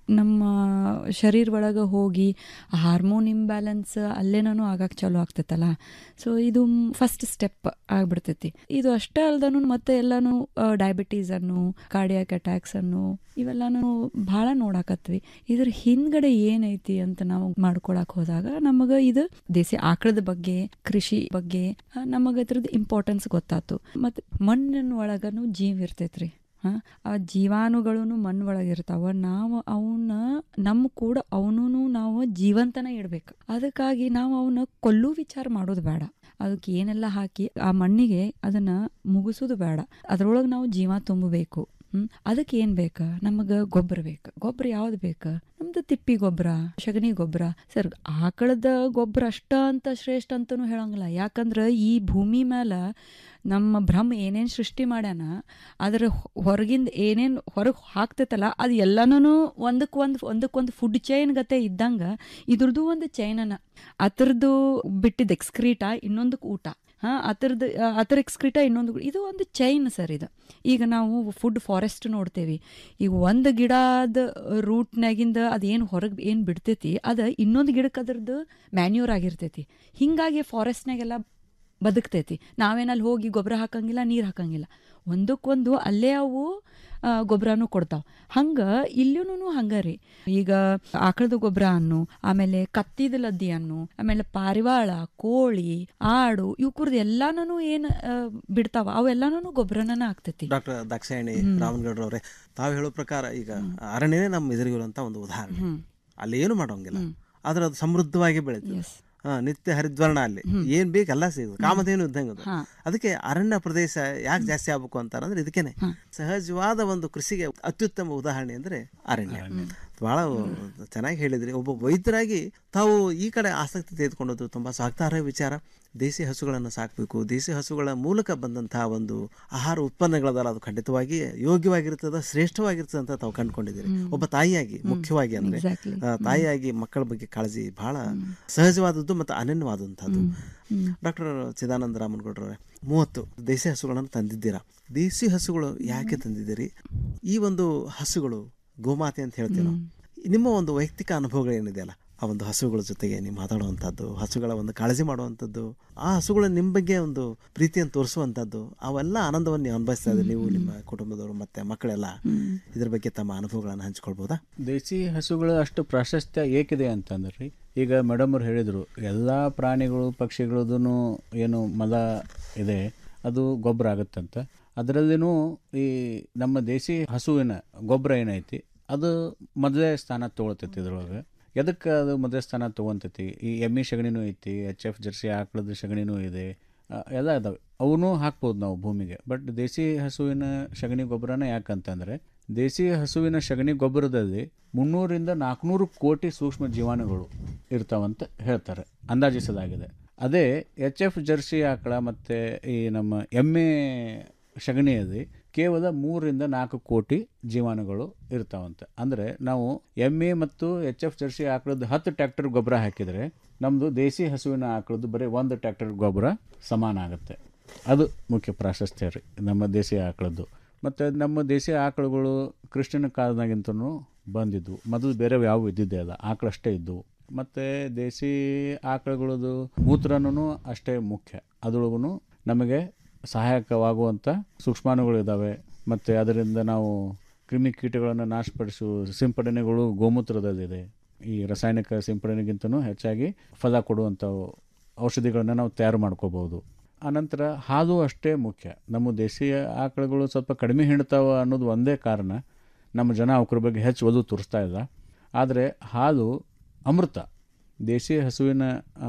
ನಮ್ಮ ಶರೀರ ಒಳಗೆ ಹೋಗಿ ಹಾರ್ಮೋನ್ ಇಂಬ್ಯಾಲೆನ್ಸ್ ಅಲ್ಲೇನೂ ಆಗಕ್ಕೆ ಚಾಲೂ ಆಗ್ತೈತಲ್ಲ ಸೊ ಇದು ಫಸ್ಟ್ ಸ್ಟೆಪ್ ಆಗ್ಬಿಡ್ತೈತಿ ಇದು ಅಷ್ಟೇ ಅಲ್ದನು ಮತ್ತೆ ಎಲ್ಲಾನು ಡಯಾಬಿಟೀಸ್ ಅನ್ನು ಕಾರ್ಡಿಯಾಕ್ ಅಟ್ಯಾಕ್ಸ್ ಅನ್ನು ಇವೆಲ್ಲಾನು ಭಾಳ ನೋಡಾಕತ್ವಿ ಇದ್ರ ಹಿಂದ್ಗಡೆ ಏನೈತಿ ಅಂತ ನಾವು ಮಾಡ್ಕೊಳಕ್ ಹೋದಾಗ ನಮಗೆ ಇದು ದೇಸಿ ಆಕಳದ ಬಗ್ಗೆ ಕೃಷಿ ಬಗ್ಗೆ ನಮಗೆ ಅದ್ರದ್ದು ಇಂಪಾರ್ಟೆನ್ಸ್ ಗೊತ್ತಾತು ಮತ್ತು ಮಣ್ಣಿನ ಒಳಗನು ಜೀವ ಇರ್ತೈತ್ರಿ ಹಾ ಆ ಜೀವಾಣುಗಳು ಮಣ್ಣು ಒಳಗೆ ಇರ್ತಾವ ನಾವು ಅವನ್ನ ನಮ್ಮ ಕೂಡ ಅವನು ನಾವು ಜೀವಂತನ ಇಡ್ಬೇಕು ಅದಕ್ಕಾಗಿ ನಾವು ಅವನ್ನ ಕೊಲ್ಲೂ ವಿಚಾರ ಮಾಡೋದು ಬೇಡ ಅದಕ್ಕೆ ಏನೆಲ್ಲ ಹಾಕಿ ಆ ಮಣ್ಣಿಗೆ ಅದನ್ನ ಮುಗಿಸೋದು ಬೇಡ ಅದ್ರೊಳಗೆ ನಾವು ಜೀವ ತುಂಬಬೇಕು ಹ್ಮ್ ಅದಕ್ಕೆ ಏನ್ ಬೇಕ ನಮಗ ಗೊಬ್ಬರ ಬೇಕು ಗೊಬ್ಬರ ಯಾವ್ದು ಬೇಕ ನಮ್ದು ತಿಪ್ಪಿ ಗೊಬ್ಬರ ಸಗಣಿ ಗೊಬ್ಬರ ಸರ್ ಆಕಳದ ಗೊಬ್ಬರ ಅಷ್ಟ ಅಂತ ಶ್ರೇಷ್ಠ ಅಂತನೂ ಹೇಳಂಗಿಲ್ಲ ಯಾಕಂದ್ರ ಈ ಭೂಮಿ ಮೇಲೆ ನಮ್ಮ ಬ್ರಹ್ಮ ಏನೇನು ಸೃಷ್ಟಿ ಮಾಡ್ಯಾನ ಅದರ ಹೊರಗಿಂದ ಏನೇನು ಹೊರಗೆ ಹಾಕ್ತೈತಲ್ಲ ಅದು ಎಲ್ಲನೂ ಒಂದಕ್ಕೊಂದು ಒಂದಕ್ಕೊಂದು ಫುಡ್ ಚೈನ್ ಗತೆ ಇದ್ದಂಗೆ ಇದ್ರದ್ದು ಒಂದು ಚೈನನ ಅದ್ರದ್ದು ಬಿಟ್ಟಿದ್ದ ಎಕ್ಸ್ಕ್ರೀಟ ಇನ್ನೊಂದಕ್ಕೆ ಊಟ ಹಾಂ ಅದರದ್ದು ಅದರ ಎಕ್ಸ್ಕ್ರೀಟ ಇನ್ನೊಂದು ಇದು ಒಂದು ಚೈನ್ ಸರ್ ಇದು ಈಗ ನಾವು ಫುಡ್ ಫಾರೆಸ್ಟ್ ನೋಡ್ತೇವೆ ಈಗ ಒಂದು ಗಿಡದ ರೂಟ್ನಾಗಿಂದ ಅದೇನು ಹೊರಗೆ ಏನು ಬಿಡ್ತೈತಿ ಅದು ಇನ್ನೊಂದು ಗಿಡಕ್ಕೆ ಅದ್ರದ್ದು ಮ್ಯಾನ್ಯೂರ್ ಆಗಿರ್ತೈತಿ ಹಿಂಗಾಗಿ ಫಾರೆಸ್ಟ್ನಾಗೆಲ್ಲ ಬದುಕ್ತೈತಿ ನಾವೇನಲ್ಲಿ ಹೋಗಿ ಗೊಬ್ಬರ ಹಾಕಂಗಿಲ್ಲ ನೀರು ಹಾಕಂಗಿಲ್ಲ ಒಂದಕ್ಕೊಂದು ಅಲ್ಲೇ ಅವು ಗೊಬ್ಬರನೂ ಕೊಡ್ತಾವ ಹಂಗೆ ಇಲ್ಲೂ ಹಂಗೆ ರೀ ಈಗ ಆಕಳದ ಗೊಬ್ಬರ ಅನ್ನು ಆಮೇಲೆ ಕತ್ತಿದ ಲದ್ದಿ ಅನ್ನು ಆಮೇಲೆ ಪಾರಿವಾಳ ಕೋಳಿ ಆಡು ಇವ್ಕುರ್ದು ಎಲ್ಲಾನು ಏನು ಬಿಡ್ತಾವ ಅವೆಲ್ಲಾನು ಗೊಬ್ಬರನ ಆಗ್ತೈತಿ ಡಾಕ್ಟರ್ ದಾಕ್ಷಾಯಣಿ ರಾಮನಗೌಡ್ರವ್ರೆ ತಾವು ಹೇಳೋ ಪ್ರಕಾರ ಈಗ ಅರಣ್ಯನೇ ನಮ್ಮ ಎದುರಿಗಿರುವಂತ ಒಂದು ಉದಾಹರಣೆ ಅಲ್ಲಿ ಏನು ಮಾಡೋಂಗಿಲ್ಲ ಆದ್ರೆ ಅದು ಸಮೃದ್ಧವಾಗಿ ಬೆಳೀತದೆ ಹಾ ನಿತ್ಯ ಹರಿದ್ವರ್ಣ ಅಲ್ಲಿ ಏನ್ ಬೇಕು ಎಲ್ಲ ಸಿಗುತ್ತೆ ಕಾಮಧೇನು ಇದ್ದಂಗೆ ಅದು. ಅದಕ್ಕೆ ಅರಣ್ಯ ಪ್ರದೇಶ ಯಾಕೆ ಜಾಸ್ತಿ ಆಗ್ಬೇಕು ಅಂತಾರಂದ್ರೆ ಇದಕ್ಕೇನೆ ಸಹಜವಾದ ಒಂದು ಕೃಷಿಗೆ ಅತ್ಯುತ್ತಮ ಉದಾಹರಣೆ ಅಂದ್ರೆ ಅರಣ್ಯ ಬಹಳ ಚೆನ್ನಾಗಿ ಹೇಳಿದ್ರಿ ಒಬ್ಬ ವೈದ್ಯರಾಗಿ ತಾವು ಈ ಕಡೆ ಆಸಕ್ತಿ ತೆಗೆದುಕೊಂಡದ್ದು ತುಂಬಾ ಸ್ವಾಗತಾರ್ಹ ವಿಚಾರ ದೇಸಿ ಹಸುಗಳನ್ನು ಸಾಕಬೇಕು ದೇಸಿ ಹಸುಗಳ ಮೂಲಕ ಬಂದಂತಹ ಒಂದು ಆಹಾರ ಉತ್ಪನ್ನಗಳದಲ್ಲ ಅದು ಖಂಡಿತವಾಗಿ ಯೋಗ್ಯವಾಗಿರ್ತದ ಶ್ರೇಷ್ಠವಾಗಿರ್ತದೆ ಅಂತ ತಾವು ಕಂಡುಕೊಂಡಿದ್ದೀರಿ ಒಬ್ಬ ತಾಯಿಯಾಗಿ ಮುಖ್ಯವಾಗಿ ಅಂದ್ರೆ Exactly. ಆ, ತಾಯಿಯಾಗಿ ಮಕ್ಕಳ ಬಗ್ಗೆ ಕಾಳಜಿ ಬಹಳ ಸಹಜವಾದದ್ದು ಮತ್ತು ಅನನ್ಯವಾದಂಥದ್ದು ಡಾಕ್ಟರ್ ಚಿದಾನಂದ ರಾಮನಗೌಡ್ರವ್ರೆ ಮೂವತ್ತು ದೇಸಿ ಹಸುಗಳನ್ನು ತಂದಿದ್ದೀರಾ ದೇಸಿ ಹಸುಗಳು ಯಾಕೆ ತಂದಿದ್ದೀರಿ ಈ ಒಂದು ಹಸುಗಳು ಗೋಮಾತೆ ಅಂತ ಹೇಳ್ತೀವಿ ನಾವು ನಿಮ್ಮ ಒಂದು ವೈಯಕ್ತಿಕ ಅನುಭವಗಳು ಏನಿದೆಯಲ್ಲ ಆ ಒಂದು ಹಸುಗಳ ಜೊತೆಗೆ ನೀವು ಮಾತಾಡುವಂಥದ್ದು ಹಸುಗಳ ಒಂದು ಕಾಳಜಿ ಮಾಡುವಂಥದ್ದು ಆ ಹಸುಗಳ ನಿಮ್ಮ ಬಗ್ಗೆ ಒಂದು ಪ್ರೀತಿಯನ್ನು ತೋರಿಸುವಂಥದ್ದು ಅವೆಲ್ಲ ಆನಂದವನ್ನು ನೀವು ಅನುಭವಿಸ್ತಾ ಇದ್ದೀರಿ ನೀವು ನಿಮ್ಮ ಕುಟುಂಬದವರು ಮತ್ತೆ ಮಕ್ಕಳೆಲ್ಲ ಇದ್ರ ಬಗ್ಗೆ ತಮ್ಮ ಅನುಭವಗಳನ್ನು ಹಂಚ್ಕೊಳ್ಬೋದಾ ದೇಸಿ ಹಸುಗಳು ಅಷ್ಟು ಪ್ರಾಶಸ್ತ್ಯ ಏಕಿದೆ ಅಂತಂದ್ರೆ ಈಗ ಮೇಡಮ್ ಅವ್ರು ಹೇಳಿದರು ಎಲ್ಲ ಪ್ರಾಣಿಗಳು ಪಕ್ಷಿಗಳದೂ ಏನು ಮಲ ಇದೆ ಅದು ಗೊಬ್ಬರ ಆಗುತ್ತಂತ ಅದರಲ್ಲಿನೂ ಈ ನಮ್ಮ ದೇಸಿ ಹಸುವಿನ ಗೊಬ್ಬರ ಏನೈತಿ ಅದು ಮೊದಲೇ ಸ್ಥಾನ ತೊಗೊಳ್ತೈತಿ ಇದ್ರೊಳಗೆ ಎದಕ್ಕೆ ಅದು ಮೊದಲೇ ಸ್ಥಾನ ತೊಗೊತೈತಿ ಈ ಎಮ್ಮಿ ಸಗಣಿನೂ ಐತಿ ಎಚ್ ಎಫ್ ಜರ್ಸಿ ಆಕಳದ ಸಗಣಿನೂ ಇದೆ ಆ, ಎಲ್ಲ ಅದಾವೆ ಅವನ್ನೂ ಹಾಕ್ಬೋದು ನಾವು ಭೂಮಿಗೆ ಬಟ್ ದೇಸಿ ಹಸುವಿನ ಸಗಣಿ ಗೊಬ್ಬರನ ಯಾಕಂತಂದರೆ ದೇಸಿ ಹಸುವಿನ ಸಗಣಿ ಗೊಬ್ಬರದಲ್ಲಿ ಮುನ್ನೂರಿಂದ ನಾಲ್ಕುನೂರು ಕೋಟಿ ಸೂಕ್ಷ್ಮ ಜೀವಾಣುಗಳು ಇರ್ತಾವಂತ ಹೇಳ್ತಾರೆ ಅಂದಾಜಿಸಲಾಗಿದೆ ಅದೇ ಎಚ್ ಎಫ್ ಜರ್ಸಿ ಆಕಳ ಮತ್ತು ಈ ನಮ್ಮ ಎಮ್ಮೆ ಸಗಣಿಯಲ್ಲಿ ಕೇವಲ ಮೂರರಿಂದ ನಾಲ್ಕು ಕೋಟಿ ಜೀವಾಣುಗಳು ಇರ್ತಾವಂತೆ ಅಂದರೆ ನಾವು ಎಮ್ಮೆ ಮತ್ತು ಎಚ್ ಎಫ್ ಜರ್ಸಿ ಆಕಳದ್ದು ಹತ್ತು ಟ್ರ್ಯಾಕ್ಟರ್ ಗೊಬ್ಬರ ಹಾಕಿದರೆ ನಮ್ಮದು ದೇಸಿ ಹಸುವಿನ ಆಕಳದ್ದು ಬರೀ ಒಂದು ಟ್ರ್ಯಾಕ್ಟರ್ ಗೊಬ್ಬರ ಸಮಾನ ಆಗುತ್ತೆ ಅದು ಮುಖ್ಯ ಪ್ರಾಶಸ್ತ್ಯ ರೀ ನಮ್ಮ ದೇಸಿ ಆಕಳದ್ದು ಮತ್ತು ನಮ್ಮ ದೇಸಿ ಆಕಳುಗಳು ಕೃಷ್ಣನ ಕಾಲದಾಗಿಂತನೂ ಬಂದಿದ್ವು ಮೊದಲು ಬೇರೆ ಯಾವ ಇದ್ದಿದ್ದೇ ಅಲ್ಲ ಆಕಳಷ್ಟೇ ಇದ್ದವು ಮತ್ತು ದೇಸಿ ಆಕಳುಗಳದ್ದು ಮೂತ್ರನೂ ಅಷ್ಟೇ ಮುಖ್ಯ ಅದರೊಳಗೂ ನಮಗೆ ಸಹಾಯಕವಾಗುವಂಥ ಸೂಕ್ಷ್ಮಾಣುಗಳು ಇದ್ದಾವೆ ಮತ್ತು ಅದರಿಂದ ನಾವು ಕ್ರಿಮಿಕೀಟಗಳನ್ನು ನಾಶಪಡಿಸುವ ಸಿಂಪಡಣೆಗಳು ಗೋಮೂತ್ರದಲ್ಲಿದೆ ಈ ರಾಸಾಯನಿಕ ಸಿಂಪಡಣೆಗಿಂತನೂ ಹೆಚ್ಚಾಗಿ ಫಲ ಕೊಡುವಂಥ ಔಷಧಿಗಳನ್ನು ನಾವು ತಯಾರು ಮಾಡ್ಕೋಬಹುದು ಆನಂತರ ಹಾಲು ಅಷ್ಟೇ ಮುಖ್ಯ ನಮ್ಮ ದೇಶೀಯ ಆಕಳುಗಳು ಸ್ವಲ್ಪ ಕಡಿಮೆ ಹಿಂಡ್ತಾವ ಅನ್ನೋದು ಒಂದೇ ಕಾರಣ ನಮ್ಮ ಜನ ಅವಕ್ರ ಬಗ್ಗೆ ಹೆಚ್ಚು ಒಲವು ತೋರಿಸ್ತಾ ಇಲ್ಲ ಆದರೆ ಹಾಲು ಅಮೃತ ದೇಶೀಯ ಹಸುವಿನ ಆ,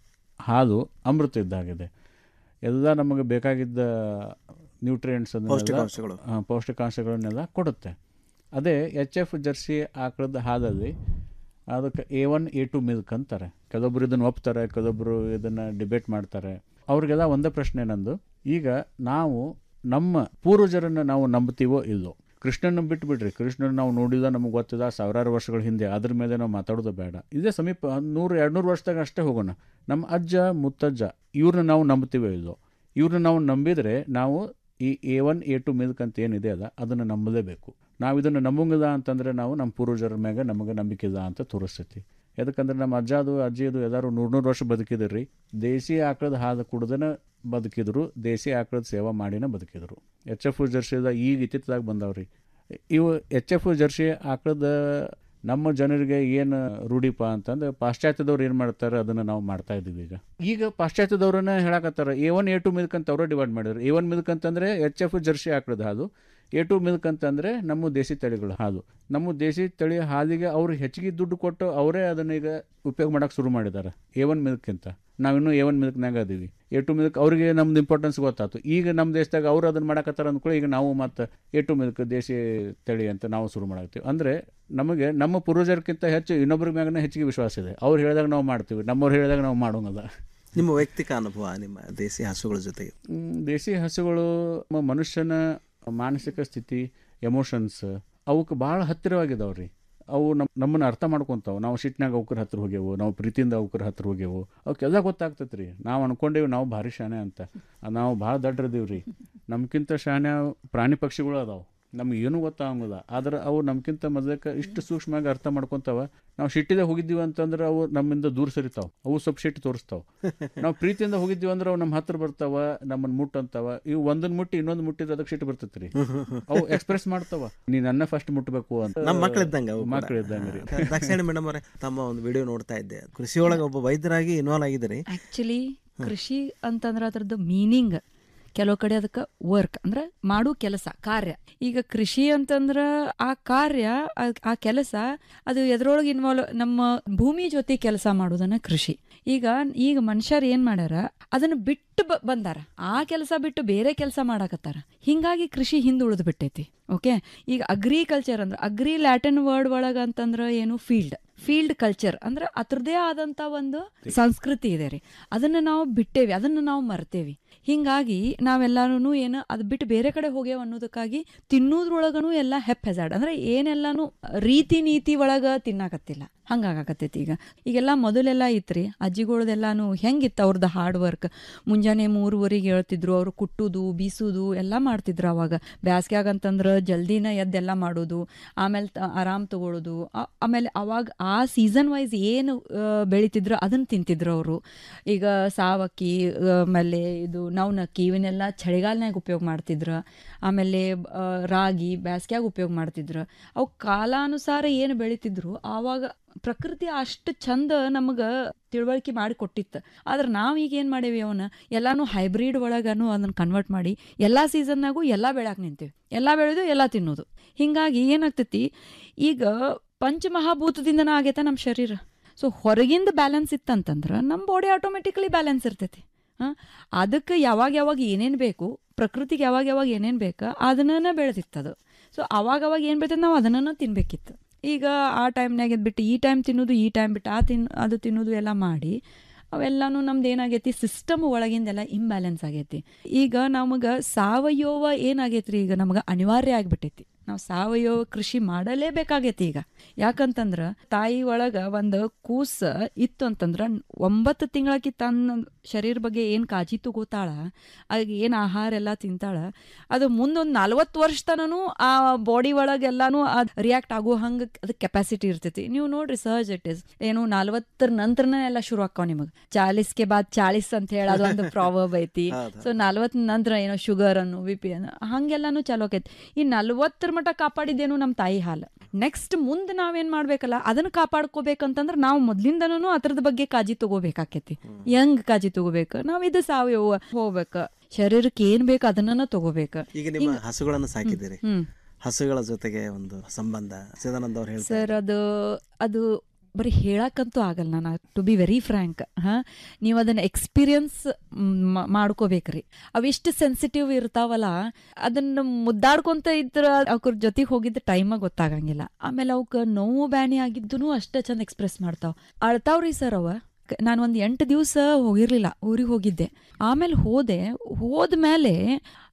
ಹಾಲು ಅಮೃತ ಇದ್ದಾಗಿದೆ ಎಲ್ಲ ನಮಗೆ ಬೇಕಾಗಿದ್ದ ನ್ಯೂಟ್ರಿಯೆಂಟ್ಸ್ ಪೌಷ್ಟಿಕಾಂಶಗಳು. ಪೌಷ್ಟಿಕಾಂಶಗಳನ್ನೆಲ್ಲ ಕೊಡುತ್ತೆ ಅದೇ ಎಚ್ ಎಫ್ ಜರ್ಸಿ ಆಕಳದ ಹಾಲಲ್ಲಿ ಅದಕ್ಕೆ A one A two milk ಅಂತಾರೆ ಕೆಲವೊಬ್ರು ಇದನ್ನು ಒಪ್ತಾರೆ ಕೆಲವೊಬ್ರು ಇದನ್ನು ಡಿಬೇಟ್ ಮಾಡ್ತಾರೆ ಅವ್ರಿಗೆಲ್ಲ ಒಂದೇ ಪ್ರಶ್ನೆ ನಂದು ಈಗ ನಾವು ನಮ್ಮ ಪೂರ್ವಜರನ್ನು ನಾವು ನಂಬ್ತೀವೋ ಇಲ್ಲೋ ಕೃಷ್ಣನ ಬಿಟ್ಟು ಬಿಡ್ರಿ ಕೃಷ್ಣನ ನಾವು ನೋಡಿದ ನಮಗೆ ಗೊತ್ತಿಲ್ಲ ಸಾವಿರಾರು ವರ್ಷಗಳ ಹಿಂದೆ ಅದ್ರ ಮೇಲೆ ನಾವು ಮಾತಾಡೋದು ಬೇಡ ಇದೇ ಸಮೀಪ ನೂರು ಎರಡುನೂರು ವರ್ಷದಾಗ ಅಷ್ಟೇ ಹೋಗೋಣ ನಮ್ಮ ಅಜ್ಜ ಮುತ್ತಜ್ಜ ಇವ್ರನ್ನ ನಾವು ನಂಬ್ತೀವೋ ಇಲ್ಲೋ ಇವ್ರನ್ನ ನಾವು ನಂಬಿದರೆ ನಾವು ಈ A one A two milk ಅಂತ ಏನಿದೆ ಅಲ್ಲ ಅದನ್ನು ನಂಬಲೇಬೇಕು ನಾವು ಇದನ್ನು ನಂಬಂಗಿಲ್ಲ ಅಂತಂದರೆ ನಾವು ನಮ್ಮ ಪೂರ್ವಜರ ಮ್ಯಾಗ ನಮಗೆ ನಂಬಿಕೆ ಇಲ್ಲ ಅಂತ ತೋರಿಸ್ತೈತಿ ಯಾಕಂದ್ರೆ ನಮ್ಮ ಅಜ್ಜದು ಅಜ್ಜಿದು ಎಲ್ಲರೂ ನೂರು ನೂರು ವರ್ಷ ಬದುಕಿದ್ರು ರೀ ದೇಸಿ ಆಕಳದ ಹಾಲು ಕುಡ್ದನ ಬದುಕಿದ್ರು ದೇಸಿ ಆಕಳದ ಸೇವಾ ಮಾಡಿನ ಬದುಕಿದ್ರು ಎಚ್ ಎಫ್ ಜರ್ಸಿದ ಈಗ ಇತ್ತಿತ್ತದಾಗ ಬಂದವ್ರಿ ಇವು ಎಚ್ ಎಫ್ ಜರ್ಸಿ ಆಕಳದ ನಮ್ಮ ಜನರಿಗೆ ಏನು ರೂಢಿಪ ಅಂತಂದ್ರೆ ಪಾಶ್ಚಾತ್ಯದವ್ರು ಏನು ಮಾಡ್ತಾರೆ ಅದನ್ನು ನಾವು ಮಾಡ್ತಾ ಇದ್ದೀವಿ ಈಗ ಈಗ ಪಾಶ್ಚಾತ್ಯದವ್ರನ್ನ ಹೇಳಕತ್ತಾರ A one A two milk ಅಂತ ಅವರೇ ಡಿವೈಡ್ ಮಾಡಿದ್ರು ಎ ಒನ್ ಮಿಲ್ಕ್ ಅಂತಂದರೆ ಎಚ್ ಎಫ್ ಜರ್ಸಿ ಆಕಳದ ಹಾಲು ಎ ಟು ಮಿಲ್ಕ್ ಅಂತಂದರೆ ನಮ್ಮ ದೇಸಿ ತಳಿಗಳ ಹಾಲು ನಮ್ಮ ದೇಸಿ ತಳಿ ಹಾಲಿಗೆ ಅವ್ರು ಹೆಚ್ಚಿಗೆ ದುಡ್ಡು ಕೊಟ್ಟು ಅವರೇ ಅದನ್ನ ಈಗ ಉಪಯೋಗ ಮಾಡೋಕೆ ಶುರು ಮಾಡಿದ್ದಾರೆ ಎ ಒನ್ ಮಿಲ್ಕ್ಕಿಂತ ನಾವಿನ್ನೂ ಎ ಒನ್ ಮಿಲ್ಕ್ನಾಗ ಅದೀವಿ ಎ ಟು ಮಿಲ್ಕ್ ಅವರಿಗೆ ನಮ್ದು ಇಂಪಾರ್ಟೆನ್ಸ್ ಗೊತ್ತಾಯ್ತು ಈಗ ನಮ್ಮ ದೇಶದಾಗ ಅವ್ರು ಅದನ್ನು ಮಾಡಕತ್ತಾರ ಅಂದ್ಕೊಳ್ಳಿ ಈಗ ನಾವು ಮತ್ತು ಎ ಟು ಮಿಲ್ಕ್ ದೇಸಿ ತಳಿ ಅಂತ ನಾವು ಶುರು ಮಾಡಾಕ್ತೀವಿ ಅಂದರೆ ನಮಗೆ ನಮ್ಮ ಪೂರ್ವಜರ್ಕಿಂತ ಹೆಚ್ಚು ಇನ್ನೊಬ್ಬರ ಮ್ಯಾಗನೇ ಹೆಚ್ಚಿಗೆ ವಿಶ್ವಾಸ ಇದೆ ಅವ್ರು ಹೇಳಿದಾಗ ನಾವು ಮಾಡ್ತೀವಿ ನಮ್ಮವ್ರು ಹೇಳಿದಾಗ ನಾವು ಮಾಡೋಂಗಲ್ಲ ನಿಮ್ಮ ವೈಯಕ್ತಿಕ ಅನುಭವ ನಿಮ್ಮ ದೇಸಿ ಹಸುಗಳ ಜೊತೆಗೆ ಮ್, ದೇಸಿ ಹಸುಗಳು ಮ- ಮನುಷ್ಯನ ಮಾನಸಿಕ ಸ್ಥಿತಿ ಎಮೋಷನ್ಸ್ ಅವಕ್ಕೆ ಭಾಳ ಹತ್ತಿರವಾಗಿದ್ದಾವೆ ರೀ ಅವು ನಮ್ಮ ನಮ್ಮನ್ನು ಅರ್ಥ ಮಾಡ್ಕೊತಾವೆ ನಾವು ಸಿಟ್ನಾಗ ಅವ್ಕರ ಹತ್ರ ಹೋಗ್ಯವು ನಾವು ಪ್ರೀತಿಯಿಂದ ಅವ್ಕರ ಹತ್ರ ಹೋಗ್ಯವು ಅವಕ್ಕೆಲ್ಲ ಗೊತ್ತಾಗ್ತೈತೆ ರೀ ನಾವು ಅನ್ಕೊಂಡೇವಿ ನಾವು ಭಾರಿ ಶಾಣೆ ಅಂತ ಅದ್ ನಾವು ಭಾಳ ದಡ್ರದೀವಿ ರೀ ನಮ್ಗಿಂತ ಶಾಣೆ ಪ್ರಾಣಿ ಪಕ್ಷಿಗಳು ಅದಾವೆ ನಮ್ಗೆ ಏನೂ ಗೊತ್ತಾಗಂಗಿಲ್ಲ ಆದ್ರೆ ಅವು ನಮ್ಗಿಂತ ಮೊದಲಕ್ಕೆ ಇಷ್ಟು ಸೂಕ್ಷ್ಮವಾಗಿ ಅರ್ಥ ಮಾಡ್ಕೊತಾವ ನಾವು ಸಿಟ್ಟಿದೆ ಹೋಗಿದ್ದೀವಿ ಅಂತಂದ್ರೆ ಅವು ನಮ್ಮಿಂದ ದೂರ ಸರಿತಾವ ಅವು ಸ್ವಲ್ಪ ಸಿಟ್ಟು ತೋರಿಸ್ತಾವ ನಾವು ಪ್ರೀತಿಯಿಂದ ಹೋಗಿದ್ದೀವಿ ಅಂದ್ರೆ ಅವು ನಮ್ಮ ಹತ್ರ ಬರ್ತಾವ ನಮ್ಮನ್ನ ಮುಟ್ಟಂತಾವ ಇವು ಒಂದನ್ನ ಮುಟ್ಟಿ ಇನ್ನೊಂದು ಮುಟ್ಟಿದ್ರೆ ಅದಕ್ಕೆ ಸಿಟ್ಟು ಬರ್ತೈತೆ ರೀ ಅವು ಎಕ್ಸ್ಪ್ರೆಸ್ ಮಾಡ್ತಾವ ನೀ ನನ್ನ ಫಸ್ಟ್ ಮುಟ್ಟಬೇಕು ಅಂತ ನಮ್ಮ ಮಕ್ಕಳಿದ್ದಂಗೆ ಅವು ಕೂಡ. ಮಕ್ಕಳು ಇದ್ದಂಗೆ ರೀ ದಾಕ್ಷಾಯಣಿ ಮೇಡಮ್ ಅವರೇ ತಮ್ಮ ಒಂದು ವಿಡಿಯೋ ನೋಡ್ತಾ ಇದ್ದೆ ಕೃಷಿಯೊಳಗೆ ಒಬ್ಬ ವೈದ್ಯರಾಗಿ ಇನ್ವಾಲ್ವ್ ಆಗಿದ್ದೀರಿ ಆ್ಯಕ್ಚುಲಿ ಕೃಷಿ ಅಂತಂದ್ರೆ ಅದ್ರದ್ದು ಮೀನಿಂಗ್ ಕೆಲವು ಕಡೆ ಅದಕ್ಕೆ ವರ್ಕ್ ಅಂದ್ರೆ ಮಾಡು ಕೆಲಸ ಕಾರ್ಯ ಈಗ ಕೃಷಿ ಅಂತಂದ್ರ ಆ ಕಾರ್ಯ ಆ- ಆ ಕೆಲಸ ಅದು ಎದ್ರೊಳಗೆ ಇನ್ವಾಲ್ವ್ ನಮ್ಮ ಭೂಮಿ ಜೊತೆ ಕೆಲಸ ಮಾಡೋದನ್ನ ಕೃಷಿ ಈಗ ಈಗ ಮನುಷ್ಯರು ಏನ್ ಮಾಡ್ಯಾರ ಅದನ್ನ ಬಿಟ್ಟು ಬ- ಬಂದಾರ ಆ ಕೆಲಸ ಬಿಟ್ಟು ಬೇರೆ ಕೆಲಸ ಮಾಡಾಕತ್ತಾರ ಹಿಂಗಾಗಿ ಕೃಷಿ ಹಿಂದೆ ಉಳಿದು ಬಿಟ್ಟೈತಿ ಓಕೆ ಈಗ ಅಗ್ರಿಕಲ್ಚರ್ ಅಂದ್ರೆ ಅಗ್ರಿ ಲ್ಯಾಟಿನ್ ವರ್ಡ್ ಒಳಗ ಅಂತಂದ್ರ ಏನು ಫೀಲ್ಡ್ ಫೀಲ್ಡ್ ಕಲ್ಚರ್ ಅಂದ್ರೆ ಅದ್ರದ್ದೇ ಆದಂತ ಒಂದು ಸಂಸ್ಕೃತಿ ಇದೆ ರೀ ಅದನ್ನ ನಾವು ಬಿಟ್ಟೇವಿ ಅದನ್ನ ನಾವು ಮರ್ತೇವಿ ಹಿಂಗಾಗಿ ನಾವೆಲ್ಲಾನು ಏನು ಅದು ಬಿಟ್ಟು ಬೇರೆ ಕಡೆ ಹೋಗ್ಯಾವ ಅನ್ನೋದಕ್ಕಾಗಿ ತಿನ್ನೋದ್ರೊಳಗನು ಎಲ್ಲ ಹೆಪ್ ಹೆಜಾರ್ಡ್ ಅಂದ್ರೆ ಏನೆಲ್ಲಾನು ರೀತಿ ನೀತಿ ಒಳಗ ತಿನ್ನಾಕತ್ತಿಲ್ಲ ಹಂಗಾಗತ್ತೈತಿ ಈಗ ಈಗೆಲ್ಲ ಮೊದಲೆಲ್ಲ ಇತ್ರಿ ಅಜ್ಜಿಗಳದೆಲ್ಲಾನು ಹೆಂಗಿತ್ತು ಅವ್ರದ್ದು ಹಾರ್ಡ್ ವರ್ಕ್ ಮುಂಜಾನೆ ಮೂರುವರೆಗೆ ಹೇಳ್ತಿದ್ರು ಅವ್ರು ಕುಟ್ಟುದು ಬೀಸುದು ಎಲ್ಲ ಮಾಡ್ತಿದ್ರು ಅವಾಗ ಬ್ಯಾಸ್ಗ್ಯಾಗ ಅಂತಂದ್ರೆ ಜಲ್ದಿನ ಎದ್ದೆಲ್ಲ ಮಾಡೋದು ಆಮೇಲೆ ತ- ಆರಾಮ್ ತಗೊಳ್ಳೋದು ಆ- ಆಮೇಲೆ ಅವಾಗ ಆ ಸೀಸನ್ ವೈಸ್ ಏನು ಆ, ಬೆಳಿತಿದ್ರು ಅದನ್ನ ತಿಂತಿದ್ರು ಅವರು ಈಗ ಸಾವಕ್ಕಿ ಆ, ಆಮೇಲೆ ಇದು ನವನಕ್ಕಿ ಇವನ್ನೆಲ್ಲ ಚಳಿಗಾಲನಾಗ ಉಪಯೋಗ ಮಾಡ್ತಿದ್ರು ಆಮೇಲೆ ಆ, ರಾಗಿ ಬ್ಯಾಸ್ಗ್ಯಾಗ ಉಪಯೋಗ ಮಾಡ್ತಿದ್ರು ಅವು ಕಾಲಾನುಸಾರ ಏನು ಬೆಳಿತಿದ್ರು ಆವಾಗ ಪ್ರಕೃತಿ ಅಷ್ಟು ಚಂದ ನಮಗೆ ತಿಳುವಳಿಕೆ ಮಾಡಿ ಕೊಟ್ಟಿತ್ತು ಆದ್ರೆ ನಾವು ಈಗ ಏನು ಮಾಡೇವಿ ಅವನ್ನ ಎಲ್ಲಾನು ಹೈಬ್ರಿಡ್ ಒಳಗನು ಅದನ್ನ ಕನ್ವರ್ಟ್ ಮಾಡಿ ಎಲ್ಲ ಸೀಸನ್ನಾಗೂ ಎಲ್ಲ ಬೆಳಕ್ಕೆ ನಿಂತೀವಿ ಎಲ್ಲ ಬೆಳೆದು ಎಲ್ಲ ತಿನ್ನೋದು ಹಿಂಗಾಗಿ ಏನಾಗ್ತೈತಿ ಈಗ ಪಂಚಮಹಾಭೂತದಿಂದನ ಆಗೈತೆ ನಮ್ಮ ಶರೀರ ಸೊ ಹೊರಗಿಂದ ಬ್ಯಾಲೆನ್ಸ್ ಇತ್ತಂತಂದ್ರೆ ನಮ್ಮ ಬಾಡಿ ಆಟೋಮೆಟಿಕಲಿ ಬ್ಯಾಲೆನ್ಸ್ ಇರ್ತೈತಿ ಹಾಂ ಅದಕ್ಕೆ ಯಾವಾಗ ಯಾವಾಗ ಏನೇನು ಬೇಕು ಪ್ರಕೃತಿಗೆ ಯಾವಾಗ ಯಾವಾಗ ಏನೇನು ಬೇಕು ಅದನ್ನ ಬೆಳೆದಿತ್ತದು ಸೊ ಅವಾಗ ಅವಾಗ ಏನು ಬೆಳ್ತೈತೆ ನಾವು ಅದನ್ನ ತಿನ್ಬೇಕಿತ್ತು ಈಗ ಆ ಟೈಮ್ನಾಗ ಬಿಟ್ಟು ಈ ಟೈಮ್ ತಿನ್ನೋದು ಈ ಟೈಮ್ ಬಿಟ್ಟು ಆ ತಿನ್ ಅದು ತಿನ್ನೋದು ಎಲ್ಲ ಮಾಡಿ ಅವೆಲ್ಲನೂ ನಮ್ದು ಏನಾಗೈತಿ ಸಿಸ್ಟಮ್ ಒಳಗಿಂದೆಲ್ಲ ಇಂಬ್ಯಾಲೆನ್ಸ್ ಆಗೈತಿ ಈಗ ನಮಗೆ ಸಾವಯವ ಏನಾಗೈತ್ರಿ ಈಗ ನಮಗೆ ಅನಿವಾರ್ಯ ಆಗ್ಬಿಟ್ಟೈತಿ ನಾವು ಸಾವಯವ ಕೃಷಿ ಮಾಡಲೇಬೇಕಾಗೈತಿ ಈಗ ಯಾಕಂತಂದ್ರ ತಾಯಿ ಒಳಗ ಒಂದು ಕೂಸ ಇತ್ತು ಅಂತಂದ್ರ ಒಂಬತ್ತು ತಿಂಗಳಕಿ ತನ್ನ ಶರೀರ ಬಗ್ಗೆ ಏನು ಕಾಳಜಿ ತಗೋತಾಳ ಆಗ ಏನು ಆಹಾರ ಎಲ್ಲ ತಿಂತಾಳ ಅದು ಮುಂದೊಂದು ನಲ್ವತ್ತು ವರ್ಷ ತನೂ ಆ ಬಾಡಿ ಒಳಗೆಲ್ಲಾನು ಅದು ರಿಯಾಕ್ಟ್ ಆಗೋ ಹಂಗೆ ಅದಕ್ಕೆ ಕೆಪಾಸಿಟಿ ಇರ್ತೈತಿ ನೀವು ನೋಡ್ರಿ ಸಹಜ ಇಟ್ ಇಸ್ ಏನು ನಲ್ವತ್ತರ ನಂತರನೇ ಎಲ್ಲ ಶುರು ಆಕ್ಕಾವ ನಿಮಗೆ ಚಾಲಿಸ್ಗೆ ಬಾದ್ ಚಾಳಿಸ್ ಅಂತ ಹೇಳಿ ಅದೊಂದು ಪ್ರಾವಬ್ ಐತಿ ಸೊ ನಲ್ವತ್ ನಂತರ ಏನೋ ಶುಗರ್ ಅನ್ನು ಬಿ ಪಿ ಅನ್ನು ಹಂಗೆಲ್ಲಾನು ಚಲೋ ಆಕೈತಿ ಈ ನಲ್ವತ್ತರ ಮಟ್ಟ ಕಾಪಾಡಿದ್ದೇನು ನಮ್ಮ ತಾಯಿ ಹಾಲು ನೆಕ್ಸ್ಟ್ ಮುಂದೆ ನಾವೇನ್ ಮಾಡ್ಬೇಕಲ್ಲ ಅದನ್ನ ಕಾಪಾಡ್ಕೋಬೇಕಂತಂದ್ರೆ ನಾವು ಮೊದ್ಲಿಂದನೂ ಅದ್ರದ ಬಗ್ಗೆ ಕಾಳಜಿ ತಗೋಬೇಕಾಕೈತಿ ಹೆಂಗ್ ಕಾಳಜಿ ತಗೋಬೇಕು ನಾವ್ ಇದು ಸಾವಯವ ಹೋಗ್ಬೇಕು ಶರೀರಕ್ಕೆ ಏನ್ ಬೇಕು ಅದನ್ನ ತಗೋಬೇಕು ಈಗ ನಿಮ್ಮ ಹಸುಗಳನ್ನು ಸಾಕಿದ್ದೀರಿ ಹ್ಮ್. ಹಸುಗಳ ಜೊತೆಗೆ ಒಂದು ಸಂಬಂಧ ಸದಾನಂದ ಅವ್ರು ಹೇಳ್ತಾರೆ ಸರ್ ಅದು ಅದು ಬರೀ ಹೇಳಕ್ಕಂತೂ ಆಗಲ್ಲ ನಾನು ಟು ಬಿ ವೆರಿ ಫ್ರ್ಯಾಂಕ್ ಹಾಂ ನೀವು ಅದನ್ನು ಎಕ್ಸ್ಪೀರಿಯನ್ಸ್ ಮಾಡ್ಕೋಬೇಕ್ರಿ ಅವೆಷ್ಟು ಸೆನ್ಸಿಟಿವ್ ಇರ್ತಾವಲ್ಲ ಅದನ್ನು ಮುದ್ದಾಡ್ಕೊಂತ ಇದ್ರ ಅವ್ರ ಜೊತೆಗೆ ಹೋಗಿದ್ದ ಟೈಮಾಗ ಗೊತ್ತಾಗಂಗಿಲ್ಲ ಆಮೇಲೆ ಅವಕ್ಕೆ ನೋವು ಬ್ಯಾನಿ ಆಗಿದ್ದೂ ಅಷ್ಟೇ ಚಂದ ಎಕ್ಸ್ಪ್ರೆಸ್ ಮಾಡ್ತಾವ ಅಳ್ತಾವ್ರಿ ಸರ್ ಅವ ಕ- ನಾನು ಒಂದು ಎಂಟು ದಿವಸ ಹೋಗಿರ್ಲಿಲ್ಲ ಊರಿಗೆ ಹೋಗಿದ್ದೆ ಆಮೇಲೆ ಹೋದೆ ಹೋದ್ಮೇಲೆ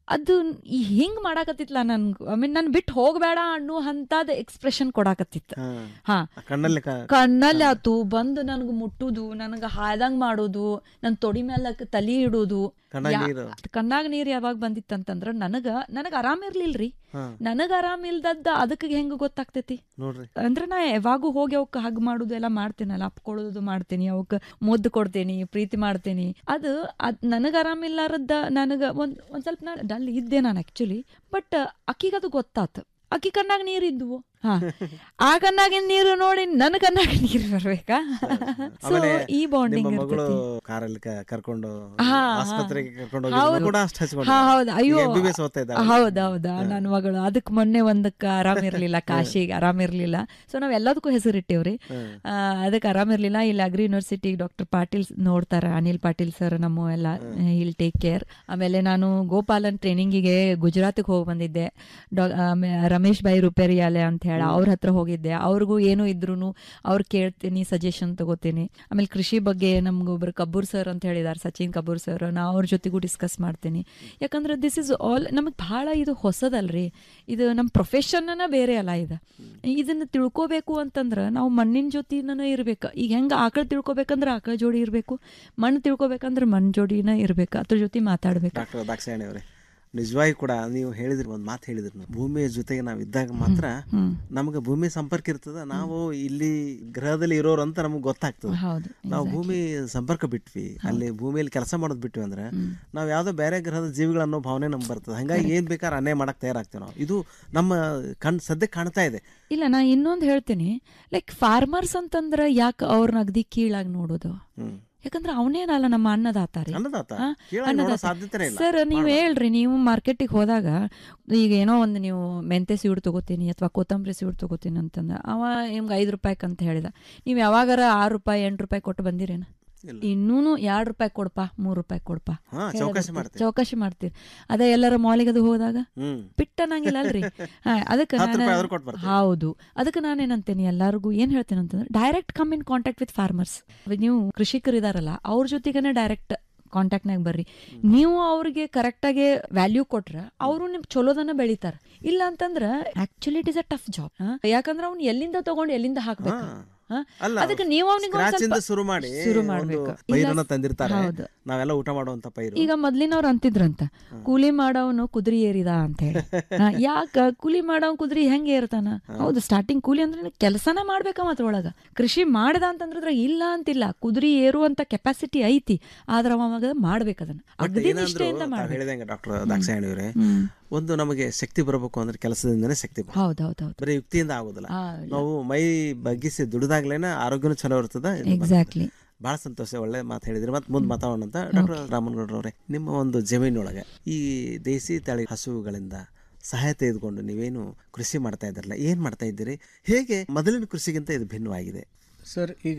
ಅದು ಈ ಹಿಂಗ್ ಮಾಡಾಕತ್ತಿತ್ಲ ನನ್ ಐ ಮೀನ್ ನನ್ ಬಿಟ್ಟು ಹೋಗ್ಬೇಡ ಅನ್ನೋ ಹಂತಾದ ಎಕ್ಸ್ಪ್ರೆಷನ್ ಕೊಡಾಕತ್ತಿತ್ತು ಹಾ ಕಣ್ಣಲ್ಲಿ ಕ- ಕಣ್ಣಲ್ಲಿ ಆತು ಬಂದು ನನಗೆ ಮುಟ್ಟುದು ನನಗೆ ಹಾಯ್ದಂಗ್ ಮಾಡೋದು ನನ್ನ ತೊಡಿ ಮೇಲೆ ತಲಿ ಇಡೋದು ಕಣ್ಣಾಗ್ ಯಾ- ನೀರು. ಕಣ್ಣಾಗ ನೀರು ಯಾವಾಗ ಬಂದಿತ್ತಂತಂದ್ರ ನನಗ ನನಗ ಆರಾಮ ಇರ್ಲಿಲ್ರಿ ಹಾ. ನನಗ ಆರಾಮ ಇಲ್ದದ್ದ ಅದಕ್ಕೆ ಹೆಂಗ ಗೊತ್ತಾಗ್ತೈತಿ ನೋಡ್ರಿ ಅಂದ್ರೆ ನಾ ಯಾವಾಗೂ ಹೋಗಿ ಅವಕ್ಕೆ ಹಗ್ ಮಾಡೋದು ಎಲ್ಲ ಮಾಡ್ತೇನಲ್ಲ ಅಪ್ಕೊಳ್ಳೋದು ಮಾಡ್ತೀನಿ ಅವಕ್ಕೆ ಮುದ್ದು ಕೊಡ್ತೇನಿ ಪ್ರೀತಿ ಮಾಡ್ತೇನಿ ಅದು ಅದ್ ನನಗೆ ಆರಾಮಿಲ್ಲಾರದ್ದ ನನಗೆ ಒಂದ್ ಒಂದ್ ಸ್ವಲ್ಪ ನಾ ಡಲ್ ಇದ್ದೆ ನಾನು ಆಕ್ಚುಲಿ ಬಟ್ ಅಕ್ಕಿಗೆ ಅದು ಗೊತ್ತಾತು ಅಕ್ಕಿ ಕಣ್ಣಾಗ ನೀರು ಇದ್ವು ಹಾ ಆ ಕಣ್ಣಾಗಿನ ನೀರು ನೋಡಿ ನನ್ನ ಕಣ್ಣಾಗ ನೀರು ಬರ್ಬೇಕಾ ಸೊ ಆಮೇಲೆ ಈ ಬಾಂಡಿಂಗ್ ನಿಮ್ಮ ಮಗಳು ಇರ್ತೈತಿ ಕಾರಲ್ಲಿ ಕ- ಕರ್ಕೊಂಡು ಹಾ, ಹಾ. ಆಸ್ಪತ್ರೆಗೆ ಕರ್ಕೊಂಡು ಹೌದು. ಹೋಗಿ ಕೂಡ ಅಷ್ಟು ಹಚ್ಕೊಂಡು ಹಾ, ಹೌದು ಅಯ್ಯೋ ಎಂ ಬಿ ಬಿ ಎಸ್ ಓದ್ತಾ ಇದ್ದಾಳೆ ಹೌದೌದ ನನ್ನ ಮಗಳು ಅದಕ್ಕೆ ಮೊನ್ನೆ ಒಂದಕ್ಕೆ ಆರಾಮಿರ್ಲಿಲ್ಲ ಕಾಶಿಗೆ ಆರಾಮಿರ್ಲಿಲ್ಲ ಸೊ ನಾವ್ ಎಲ್ಲದಕ್ಕೂ ಹೆಸರಿಟ್ಟೇವ್ರಿ ಆ, ಅದಕ್ಕೆ ಆರಾಮಿರ್ಲಿಲ್ಲ ಇಲ್ಲಿ ಅಗ್ರಿ ಯೂನಿವರ್ಸಿಟಿ ಡಾಕ್ಟರ್ ಪಾಟೀಲ್ ನೋಡ್ತಾರ ಅನಿಲ್ ಪಾಟೀಲ್ ಸರ್ ನಮ್ಮ ಎಲ್ಲ ಇಲ್ ಟೇಕ್ ಕೇರ್ ಆಮೇಲೆ ನಾನು ಗೋಪಾಲನ್ ಟ್ರೈನಿಂಗಿಗೆ ಗುಜರಾತಿಗೆ ಹೋಗಿ ಬಂದಿದ್ದೆ ಡಾ ಆಮೇ- ರಮೇಶ್ ಬೈ ರುಪೇರಿಯಾಲೆ ಅಂತ ಹೇಳಿ ಅವ್ರ ಹತ್ರ ಹೋಗಿದ್ದೆ ಅವ್ರಿಗೂ ಏನೋ ಇದ್ರು ಅವ್ರು ಕೇಳ್ತೀನಿ ಸಜೆಷನ್ ತಗೋತೀನಿ ಆಮೇಲೆ ಕೃಷಿ ಬಗ್ಗೆ ನಮ್ಗೆ ಒಬ್ರು ಕಬ್ಬೂರ್ ಸರ್ ಅಂತ ಹೇಳಿದಾರೆ ಸಚಿನ್ ಕಬ್ಬೂರ್ ಸರ್ ನಾ ಅವ್ರ ಜೊತೆಗೂ ಡಿಸ್ಕಸ್ ಮಾಡ್ತೀನಿ ಯಾಕಂದ್ರೆ ದಿಸ್ ಇಸ್ ಆಲ್ ನಮಗೆ ಭಾಳ ಇದು ಹೊಸದಲ್ರಿ ಇದು ನಮ್ಮ ಪ್ರೊಫೆಷನ್ನ ಬೇರೆ ಅಲ್ಲ ಇದು ಇದನ್ನ ತಿಳ್ಕೊಬೇಕು ಅಂತಂದ್ರೆ ನಾವು ಮಣ್ಣಿನ ಜೊತೆನ ಇರ್ಬೇಕು ಈಗ ಹೆಂಗೆ ಆಕಳ ತಿಳ್ಕೊಬೇಕಂದ್ರೆ ಆಕಳ ಜೋಡಿ ಇರಬೇಕು ಮಣ್ಣು ತಿಳ್ಕೊಬೇಕಂದ್ರೆ ಮಣ್ಣು ಜೋಡಿನ ಇರ್ಬೇಕು ಅದ್ರ ಜೊತೆ ಮಾತಾಡ್ಬೇಕು ಡಾಕ್ಟರ್ ದಾಕ್ಷಾಯಣಿ ಅವರೇ ನಿಜವಾಗಿ ಕೂಡ ನೀವು ಹೇಳಿದ್ರಿ ಒಂದು ಮಾತು ಹೇಳಿದ್ರಿ ನೀವು. ಭೂಮಿಯ ಜೊತೆಗೆ ನಾವು ಇದ್ದಾಗ ಮಾತ್ರ ಹ್ಮ್. ನಮಗೆ ಭೂಮಿ ಸಂಪರ್ಕ ಇರ್ತದ ನಾವು ಇಲ್ಲಿ ಗ್ರಹದಲ್ಲಿ ಇರೋರು ಅಂತ ನಮಗೆ ಗೊತ್ತಾಗ್ತದೆ ಹೌದು, ನಾವು ಭೂಮಿ ಸಂಪರ್ಕ ಬಿಟ್ವಿ ಅಲ್ಲಿ ಭೂಮಿಯಲ್ಲಿ ಕೆಲಸ ಮಾಡೋದು ಬಿಟ್ವಿ ಅಂದ್ರೆ ನಾವು ಯಾವುದೋ ಬೇರೆ ಗ್ರಹದ ಜೀವಿಗಳು ಅನ್ನೋ ಭಾವನೆ ನಮ್ಗೆ ಬರ್ತದೆ ಹಂಗಾಗಿ ಏನ್ ಬೇಕಾದ್ರೆ ಅನ್ನೇ ಮಾಡಕ್ ತಯಾರಾಗ್ತೀವಿ ನಾವು ಇದು ನಮ್ಮ ಕಣ್ ಸದ್ಯಕ್ಕೆ ಕಾಣ್ತಾ ಇದೆ ಇಲ್ಲ ನಾ ಇನ್ನೊಂದು ಹೇಳ್ತೀನಿ ಲೈಕ್ ಫಾರ್ಮರ್ಸ್ ಅಂತಂದ್ರೆ ಯಾಕೆ ಅವ್ರನ್ನ ಅಗದಿ ಕೀಳಾಗಿ ನೋಡೋದು ಹ್ಮ್. ಯಾಕಂದ್ರೆ ಅವನೇನಲ್ಲ ನಮ್ಮ ಅನ್ನದಾತ ರೀ ಅನ್ನದಾತ. ಹಾ? ಕೀಳಾಗಿ ನೋಡೋ ಸಾಧ್ಯತೆನೇ ಇಲ್ಲ. ಸರ್ ನೀವು ಹೇಳ್ರಿ ನೀವು ಮಾರ್ಕೆಟಿಗೆ ಹೋದಾಗ ಈಗ ಏನೋ ಒಂದು ನೀವು ಮೆಂತೆ ಸೀಡ್ ತಗೋತೀನಿ ಅಥವಾ ಕೊತ್ತಂಬರಿ ಸೀಡ್ ತಗೋತೀನಿ ಅಂತಂದ ಅವ ನಿಮ್ಗೆ ಐದು ರೂಪಾಯಿಗೆ ಅಂತ ಹೇಳಿದ ನೀವು ಯಾವಾಗಾರ ಆರು ರೂಪಾಯಿ ಎಂಟು ರೂಪಾಯಿ ಕೊಟ್ಟು ಬಂದಿರೇನ ಇನ್ನೂನು ಎರಡು ರೂಪಾಯಿ ಕೊಡ್ಪ ಮೂರು ರೂಪಾಯಿ ಕೊಡ್ಪ ಹಾ, ಹೇಳೋದು ಚೌಕಾಸಿ ಇರ್ತೈತಿ. ಮಾಡ್ತೀರಿ. ಚೌಕಾಸಿ ಮಾಡ್ತೀರಿ ಅದೇ ಎಲ್ಲರ ಮಾಲಿಗೆ ಅದು ಹೋದಾಗ ಹ್ಮ್. ಪಿಟ್ಟ ಅನ್ನಂಗಿಲ್ಲ ಅಲ್ರಿ ಹಾ, ಅದಕ್ಕೆ ಹತ್ತು ರೂಪಾಯಿ ನಾನು- ಆದ್ರೂ ಕೊಟ್ಟು ಬರ್ತೀರಿ. ಹೌದು ಅದಕ್ಕೆ ನಾನೇನಂತೇನೆ ಎಲ್ಲರಿಗೂ ಏನ್ ಹೇಳ್ತೇನೆ ಅಂತಂದ್ರೆ direct come in contact with farmers ನೀವು ಕೃಷಿಕರು ಇದಾರಲ್ಲ ಅವ್ರ ಜೊತೆಗೇನೆ ಡೈರೆಕ್ಟ್ ಕಾಂಟ್ಯಾಕ್ಟ್ನಾಗ ಬರ್ರಿ ನೀವು ಅವ್ರಿಗೆ ಕರೆಕ್ಟಾಗಿ ವ್ಯಾಲ್ಯೂ ಕೊಟ್ರ ಅವರು ನಿಮ್ ಚಲೋದನ್ನ ಬೆಳಿತಾರ ಇಲ್ಲ ಅಂತಂದ್ರ actually it is a tough job ಯಾಕಂದ್ರೆ ಅವ್ನು ಎಲ್ಲಿಂದ ತಗೊಂಡು ಎಲ್ಲಿಂದ ಹಾಕ್ಬೇಕು ಹಾ? ಅಲ್ಲ ಅದಕ್ಕೆ ನೀವು ಅವನಿಗೆ scratch ಇಂದ ಶುರು ಮಾಡಿ ಶುರು ಒಂದು ಮಾಡ್ಬೇಕು ಪೈರನ್ನ ಇಲ್ಲ- ತಂದಿರ್ತಾರೆ ಹೌದು. ನಾವೆಲ್ಲ ಊಟ ಮಾಡುವಂತ ಪೈರು ಈಗ ಮೊದ್ಲಿನವ್ರು ಅಂತಿದ್ರಂತ ಕೂಲಿ ಮಾಡವನು ಕುದುರೆ ಏರಿದ ಅಂತ ಹೇಳಿ ಹಾ, ಯಾಕ ಕೂಲಿ ಮಾಡವ್ ಕುದುರೆ ಹೆಂಗ್ ಏರ್ತಾನ ಹೌದು ಸ್ಟಾರ್ಟಿಂಗ್ ಕೂಲಿ ಅಂದ್ರೆ ಕೆಲಸನ ಮಾಡ್ಬೇಕ ಅದ್ರೊಳಗ ಕೃಷಿ ಮಾಡದ ಅಂತಂದ್ರ ಇಲ್ಲ ಅಂತಿಲ್ಲ ಕುದುರೆ ಏರುವಂತ ಕೆಪಾಸಿಟಿ ಐತಿ ಆದ್ರ ಅವಾಗ ಮಾಡ್ಬೇಕು ಅದನ್ನ ಬಟ್ ಅಗದಿ ಏನಾದ್ರೂ ನಿಷ್ಠೆಯಿಂದ ತಾವ್ ಮಾಡ್ಬೇಕು ಹೇಳಿದಂಗೆ ಡಾಕ್ಟರ್ ದಾಕ್ಷಾಯಣಿ ಅವರೇ ಹ್ಮ್. ಒಂದು ನಮಗೆ ಶಕ್ತಿ ಬರಬೇಕು ಅಂದ್ರೆ ಕೆಲಸದಿಂದನೇ ಶಕ್ತಿ ಬರುತ್ತೆ. ಹೌದೌದೌದು ಬರೀ ಯುಕ್ತಿಯಿಂದ ಆಗೋದಿಲ್ಲ ಆ, ನಾವು ಮೈ ಬಗ್ಗಿಸಿ ದುಡಿದಾಗ್ಲೇನೆ ಆರೋಗ್ಯನೂ ಚಲೋ ಇರ್ತದ ಇದು ಬರ್ತದೆ. Exactly. ಬಹಳ ಸಂತೋಷ ಒಳ್ಳೆ ಮಾತು ಹೇಳಿದ್ರಿ ಮತ್ತೆ ಮುಂದೆ ಮಾತಾಡೋಣ ಅಂತ ಡಾಕ್ಟರ್ ರಾಮನಗೌಡ್ರವ್ರೆ ನಿಮ್ಮ ಒಂದು ಜಮೀನೊಳಗೆ ಈ ದೇಸಿ ತಳಿ ಹಸುಗಳಿಂದ ಸಹಾಯ ತೆಗೆದುಕೊಂಡು ನೀವೇನು ಕೃಷಿ ಮಾಡ್ತಾ ಇದ್ರಲ್ಲ ಏನ್ ಮಾಡ್ತಾ ಇದ್ದೀರಿ ಹೇಗೆ ಮೊದಲಿನ ಕೃಷಿಗಿಂತ ಇದು ಭಿನ್ನವಾಗಿದೆ ಸರ್ ಈಗ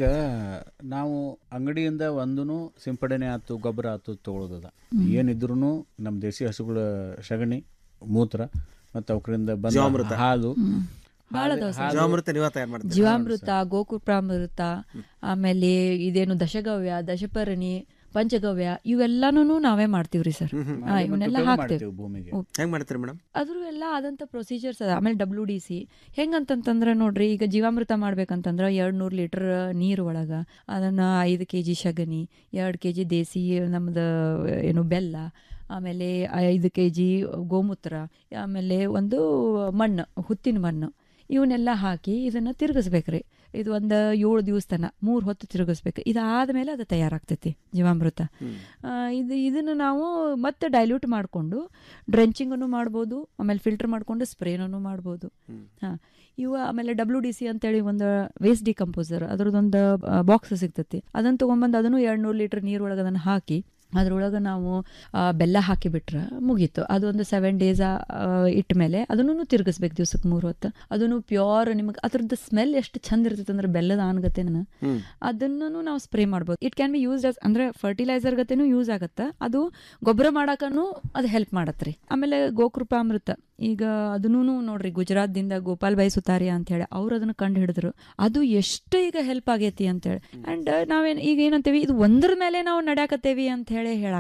ನಾವು ಅಂಗಡಿಯಿಂದ ಒಂದೂ ಸಿಂಪಡಣೆ ಆಯ್ತು ಗೊಬ್ಬರ ಆಯ್ತು ತೊಗೊಳೋದದ ಏನಿದ್ರು ನಮ್ಮ ದೇಸಿ ಹಸುಗಳ ಸಗಣಿ ಮೂತ್ರ ಮತ್ತು ಅವಕರಿಂದ ಬಂದ ಜೀವಾಮೃತ. ಹಾಲು ಭಾಳ ಹಾಲು- ಅದಾವ್ ಸರ್. ಹಾಲು- ಜೀವಾಮೃತ ನೀವೇ ತಯಾರು ಮಾಡ್ತೀರಾ? ಜೀವಾಮೃತ ಗೋಕುಪ್ರಾಮೃತ ಆಮೇಲೆ ಇದೇನು ದಶಗವ್ಯ ದಶಪರ್ಣಿ ಪಂಚಗವ್ಯ ಇವೆಲ್ಲಾನು ನಾವೇ ಮಾಡ್ತೀವ್ರಿ ಸರ್ ಹಾ ಇವನ್ನೆಲ್ಲ ಉಪಯೋಗ ಹಾಕ್ತೇವೆ ಮಾಡ್ತೀವಿ ಭೂಮಿಗೆ. ಓ, ಹೆಂಗ್ ಮಾಡ್ತೀರಿ ಮೇಡಮ್ ಅದ್ರ ಎಲ್ಲ ಆದಂಥ ಪ್ರೊಸೀಜರ್ಸ್ ಅದ ಆಮೇಲೆ ಡಬ್ಲ್ಯೂ ಡಿ ಸಿ ಹೆಂಗಂತಂತಂದ್ರೆ ನೋಡ್ರಿ ಈಗ ಜೀವಾಮೃತ ಮಾಡ್ಬೇಕಂತಂದ್ರೆ ಎರಡು ನೂರು ಲೀಟರ್ ನೀರು ಒಳಗೆ ಅದನ್ನು ಐದು ಕೆ ಜಿ ಶಗಣಿ ಎರಡು ಕೆ ಜಿ ದೇಸಿ ನಮ್ದು ಏನು ಬೆಲ್ಲ ಆಮೇಲೆ ಐದು ಕೆ ಜಿ ಗೋಮೂತ್ರ ಆಮೇಲೆ ಒಂದು ಮಣ್ಣು ಹುತ್ತಿನ ಮಣ್ಣು ಇವನ್ನೆಲ್ಲ ಹಾಕಿ ಇದನ್ನು ತಿರುಗಿಸ್ಬೇಕ್ರಿ ಇದು ಒಂದು ಏಳು ದಿವಸ ತನ ಮೂರು ಹೊತ್ತು ತಿರುಗಿಸ್ಬೇಕು ಇದಾದ್ಮೇಲೆ ಅದು ತಯಾರಾಗ್ತೈತಿ ಜೀವಾಮೃತ ಆ, ಇದು ಇದನ್ನು ನಾವು ಮತ್ತೆ ಡೈಲ್ಯೂಟ್ ಮಾಡಿಕೊಂಡು ಡ್ರೆಂಚಿಂಗನ್ನು ಮಾಡ್ಬೋದು ಆಮೇಲೆ ಫಿಲ್ಟರ್ ಮಾಡಿಕೊಂಡು ಸ್ಪ್ರೇನೂ ಮಾಡ್ಬೋದು ಹಾಂ ಇವು ಆಮೇಲೆ ಡಬ್ಲ್ಯೂ ಡಿ ಸಿ ಅಂತೇಳಿ ಒಂದು ವೇಸ್ಟ್ ಡಿಕಂಪೋಸರ್ ಅದ್ರದ್ದೊಂದು ಬಾಕ್ಸ್ ಸಿಗ್ತೈತಿ ಅದನ್ನು ತೊಗೊಂಬಂದು ಅದನ್ನು ಎರಡು ನೂರು ಲೀಟ್ರ್ ನೀರೊಳಗೆ ಅದನ್ನು ಹಾಕಿ ಅದ್ರೊಳಗೆ ನಾವು ಆ, ಬೆಲ್ಲ ಹಾಕಿಬಿಟ್ರೆ ಮುಗೀತು ಅದೊಂದು ಸೆವೆನ್ ಡೇಸ್ ಇಟ್ಟ ಮೇಲೆ ಅದನ್ನು ತಿರುಗಿಸ್ಬೇಕು ದಿವ್ಸಕ್ಕೆ ಮೂರು ಹೊತ್ತು ಅದನ್ನು ಪ್ಯೂರ್ ನಿಮಗೆ ಅದ್ರದ್ದು ಸ್ಮೆಲ್ ಎಷ್ಟು ಚಂದ ಇರ್ತೈತೆ ಅಂದ್ರೆ ಬೆಲ್ಲದ ಆನ್ಗತೆನ ಹ್ಮ್. ಅದನ್ನು ನಾವು ಸ್ಪ್ರೇ ಮಾಡ್ಬೋದು it can be used as ಅಂದ್ರೆ ಫರ್ಟಿಲೈಸರ್ ಗತೆನೂ ಯೂಸ್ ಆಗತ್ತೆ ಅದು ಗೊಬ್ಬರ ಮಾಡಕ್ಕೂ ಅದು ಹೆಲ್ಪ್ ಮಾಡತ್ರಿ ಆಮೇಲೆ ಗೋಕೃಪಾಮೃತ ಈಗ ಅದನ್ನೂ ನೋಡ್ರಿ ಗುಜರಾತ್ದಿಂದ ಗೋಪಾಲ್ ಬೈ ಸುತಾರಿಯಾ ಅಂತ ಹೇಳಿ ಅವ್ರು ಅದನ್ನ ಕಂಡು ಹಿಡಿದ್ರು ಅದು ಎಷ್ಟು ಈಗ ಹೆಲ್ಪ್ ಆಗೈತಿ ಅಂತೇಳಿ ಅಂಡ್ ನಾವೇನ್ ಈಗ ಏನಂತೇವಿ ಇದು ಒಂದ್ರ ಮೇಲೆ ನಾವು ನಡ್ಯಾಕತ್ತೇವಿ ಅಂತ ಹೇಳಿ ಹೇಳಂಗಿಲ್ಲ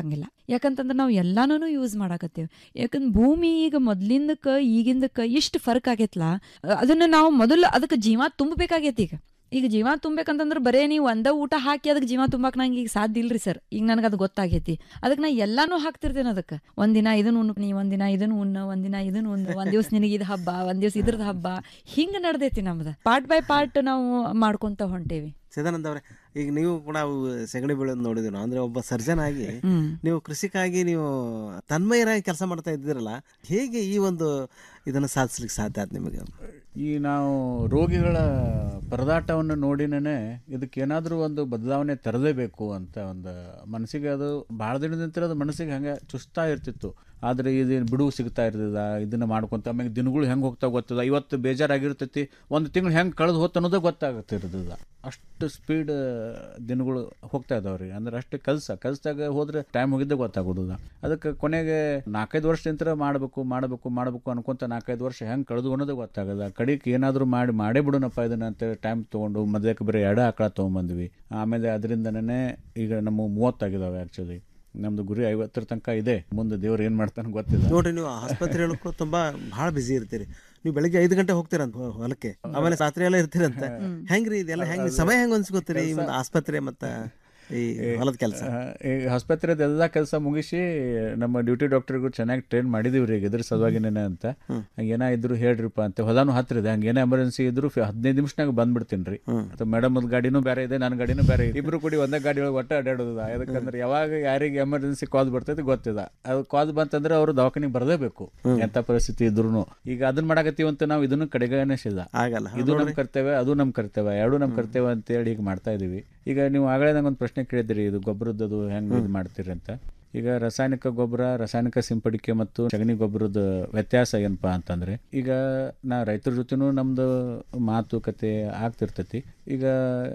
ಯಾಕಂತಂದ್ರೆ ನಾವು ಎಲ್ಲಾನು ಯೂಸ್ ಮಾಡಾಕತ್ತೇವೆ ಯಾಕಂದ್ರೆ ಭೂಮಿ ಈಗ ಮೊದ್ಲಿಂದಕ್ಕೆ ಈಗಿಂದಕ್ಕೆ ಇಷ್ಟು ಫರ್ಕ್ ಆಗೈತ್ಲಾ ಅದನ್ನ ನಾವು ಮೊದಲು ಅದಕ್ಕೆ ಜೀವ ತುಂಬಬೇಕಾಗೈತಿ ಈಗ ಈಗ ಜೀವ ತುಂಬೇಕಂತಂದ್ರೆ ಬರೇ ನೀವು ಒಂದ ಊಟ ಹಾಕಿ ಅದಕ್ಕೆ ಜೀವ ತುಂಬಾಕ್ ನಂಗೆ ಈಗ ಸಾಧ್ಯ ಇಲ್ರಿ ಸರ್ ಈಗ ನನಗೆ ಅದು ಗೊತ್ತಾಗೈತಿ ಅದಕ್ಕೆ ನಾ ಎಲ್ಲಾನು ಹಾಕ್ತಿರ್ತೇನೆ ಅದಕ್ಕೆ ಒಂದಿನ ಇದನ್ನ ಉಣ್ಣು ನೀ ಒಂದಿನ ಇದನ್ನ ಉಣ್ಣ ಒಂದಿನ ಇದನ್ನ ಉಣ್ಣು ಒಂದ್ ದಿವ್ಸ ನಿನಗೆ ಇದು ಹಬ್ಬ ಒಂದ್ ದಿವ್ಸ ಇದ್ರದ್ದು ಹಬ್ಬ ಹಿಂಗ ನಡ್ದೈತಿ ನಮ್ದು ಪಾರ್ಟ್ ಬೈ ಪಾರ್ಟ್ ನಾವು ಮಾಡ್ಕೊಂತ ಹೊಂಟೇವಿ ಸದಾನಂದ ಅವರೇ ಈಗ ನೀವು ಕೂಡ ಅವು ಸೆಗಣಿ ಬೀಳೋದು ನೋಡಿದ್ವಿ ನಾವು ಅಂದ್ರೆ ಒಬ್ಬ ಸರ್ಜನ್ ಆಗಿ ಹ್ಮ್. ನೀವು ಕೃಷಿಕಾಗಿ ನೀವು ತನ್ಮಯರಾಗಿ ಕೆಲಸ ಮಾಡ್ತಾ ಇದ್ದೀರಲ್ಲ ಹೇಗೆ ಈ ಒಂದು ಇದನ್ನು ಸಾಧಿಸ್ಲಿಕ್ಕೆ ಸಾಧ್ಯ ಆಯ್ತು ನಿಮಗೆ ಈ ನಾವು ರೋಗಿಗಳ ಪರದಾಟವನ್ನು ನೋಡಿನೇ ಇದಕ್ಕೆ ಏನಾದರೂ ಒಂದು ಬದಲಾವಣೆ ತರಲೇಬೇಕು ಅಂತ ಒಂದು ಮನಸ್ಸಿಗೆ ಅದು ಭಾಳ ದಿನದಂತರ ಅದು ಮನಸ್ಸಿಗೆ ಹಂಗೆ ಚುಸ್ತಾ ಇರ್ತಿತ್ತು ಆದರೆ ಇದು ಬಿಡುವು ಸಿಗ್ತಾ ಇರ್ತದ ಇದನ್ನ ಮಾಡ್ಕೊಂತ ಆಮೇಲೆ ದಿನಗಳು ಹೆಂಗೆ ಹೋಗ್ತಾ ಗೊತ್ತದ ಇವತ್ತು ಬೇಜಾರಾಗಿರ್ತೈತಿ ಒಂದು ತಿಂಗಳು ಹೆಂಗೆ ಕಳೆದು ಹೋತ್ ಅನ್ನೋದೇ ಗೊತ್ತಾಗತ್ತಿರ್ತದ ಅಷ್ಟು ಸ್ಪೀಡ್ ದಿನಗಳು ಹೋಗ್ತಾ ಇದಾವ್ರಿ ಅಂದ್ರೆ ಅಷ್ಟು ಕೆಲಸ ಕೆಲಸದಾಗ ಹೋದ್ರೆ ಟೈಮ್ ಹೋಗಿದ್ದೆ ಗೊತ್ತಾಗೋದಿಲ್ಲ ಅದಕ್ಕೆ ಕೊನೆಗೆ ನಾಲ್ಕೈದು ವರ್ಷದಿಂದ ಮಾಡಬೇಕು ಮಾಡಬೇಕು ಮಾಡಬೇಕು ಅನ್ಕೊಂತ ನಾಲ್ಕೈದು ವರ್ಷ ಹೆಂಗೆ ಕಳೆದು ಅನ್ನೋದೇ ಗೊತ್ತಾಗಲ್ಲ ಕಡಿಗೆ ಏನಾದರೂ ಮಾಡಿ ಮಾಡೇ ಬಿಡೋಣಪ್ಪ ಇದನ್ನ ಅಂತ ಟೈಮ್ ತೊಗೊಂಡು ಮದ್ಯಕ್ಕೆ ಬರೀ ಎಡ ಆಕಳ ತೊಗೊಂಬಂದ್ವಿ ಆಮೇಲೆ ಅದರಿಂದನೇ ಈಗ ನಮ್ಮ ಮೂವತ್ತಾಗಿದ್ದಾವೆ ಆ್ಯಕ್ಚುಲಿ ನಮ್ದು ಗುರಿ ಐವತ್ತರ ತನಕ ಇದೆ ಮುಂದೆ ದೇವ್ರು ಏನು ಮಾಡ್ತಾನೆ ಗೊತ್ತಿಲ್ಲ ನೋಡ್ರಿ ನೀವು ಆಸ್ಪತ್ರೆಗಳು ಕೂಡ ತುಂಬಾ ಬಹಳ ಬಿಸಿ ಇರ್ತೀರಿ ನೀವು ಬೆಳಿಗ್ಗೆ ಐದು ಗಂಟೆ ಹೋಗ್ತೀರಂತ ಹೊ- ಹೊಲಕ್ಕೆ ಆಮೇಲೆ ರಾತ್ರಿ ಎಲ್ಲ ಇರ್ತೀರಂತ ಹೆಂಗ್ರಿ ಇದೆಲ್ಲ ಹೆಂಗ್ ಸಮಯ ಹೆಂಗ್ ಅನ್ಸ್ಕೊತೀರಿ ಈ ಒಂದು ಆಸ್ಪತ್ರೆ ಮತ್ತ ಈ ಹೊಲದ ಕೆಲಸ ಆ, ಈ ಆಸ್ಪತ್ರೆದ ಎಲ್ಲ ಕೆಲಸ ಮುಗಿಸಿ ನಮ್ಮ ಡ್ಯೂಟಿ ಡಾಕ್ಟರ್ಗೂ ಚೆನ್ನಾಗಿ ಟ್ರೈನ್ ಮಾಡಿದೀವಿ ರೀ ಇದ್ರ ಸಲುವಾಗಿನೇನೆ ಅಂತ ಏನ ಇದ್ರು ಹೇಳ್ರಿಪ್ಪ ಅಂತ ಹೊಲಾನು ಹತ್ರ ಇದೆ ಹಂಗೆ ಏನೇ ಎಮರ್ಜೆನ್ಸಿ ಇದ್ರು ಫಿ- ಹದಿನೈದು ನಿಮಿಷನಾಗ ಬಂದ್ಬಿಡ್ತೀನಿ ರೀ ಅಥವಾ ಮೇಡಮ್ ಗಾಡಿನೂ ಬೇರೆ ಇದೆ ನನ್ನ ಗಾಡಿನೂ ಬೇರೆ ಇದೆ ಇಬ್ರು ಕೂಡಿ ಒಂದೇ ಗಾಡಿ ಒಳಗೆ ಒಟ್ಟು ಅಡ್ಡಾಡೋದ ಯಾಕಂದ್ರೆ ಯಾವಾಗ ಯಾರಿಗೆ ಎಮರ್ಜೆನ್ಸಿ ಕಾಲ್ ಬರ್ತೈತಿ ಗೊತ್ತಿಲ್ಲ ಅದು ಕಾಲ್ ಬಂತಂದ್ರೆ ಅವರು ದವಾಖಾನಿಗೆ ಬರಲೇಬೇಕು ಎಂತ ಪರಿಸ್ಥಿತಿ ಇದ್ರು ಈಗ ಅದನ್ನ ಮಾಡಾಕತ್ತೀವಿ ಅಂತ ನಾವು ಇದನ್ನು ಕಡೆಗಣಿಸಿಲ್ಲ ಆಗಲ್ಲ ಇದು ನಮ್ ಕರ್ತವ್ಯ ಅದು ನಮ್ ಕರ್ತವ್ಯ ಎರಡು ನಮ್ ಕರ್ತವ್ಯ ಅಂತ ಹೇಳಿ ಈಗ ಮಾಡ್ತಾ ಇದೀವಿ ಈಗ ನೀವು ಆಗಲೇ ನಂಗೊಂದು ಪ್ರಶ್ನೆ ಕೇಳಿದಿರಿ ಇದು ಗೊಬ್ಬರದ್ದು ಹೆಂಗ್ ಇದು ಮಾಡ್ತೀರಿ ಅಂತ ಈಗ ರಾಸಾಯನಿಕ ಗೊಬ್ಬರ ರಾಸಾಯನಿಕ ಸಿಂಪಡಿಕೆ ಮತ್ತು ಸಗಣಿ ಗೊಬ್ಬರದ ವ್ಯತ್ಯಾಸ ಏನಪ್ಪಾ ಅಂತಂದ್ರೆ ಈಗ ನಾ ರೈತರ ಜೊತೆನೂ ನಮ್ದು ಮಾತುಕತೆ ಆಗ್ತಿರ್ತೈತಿ ಈಗ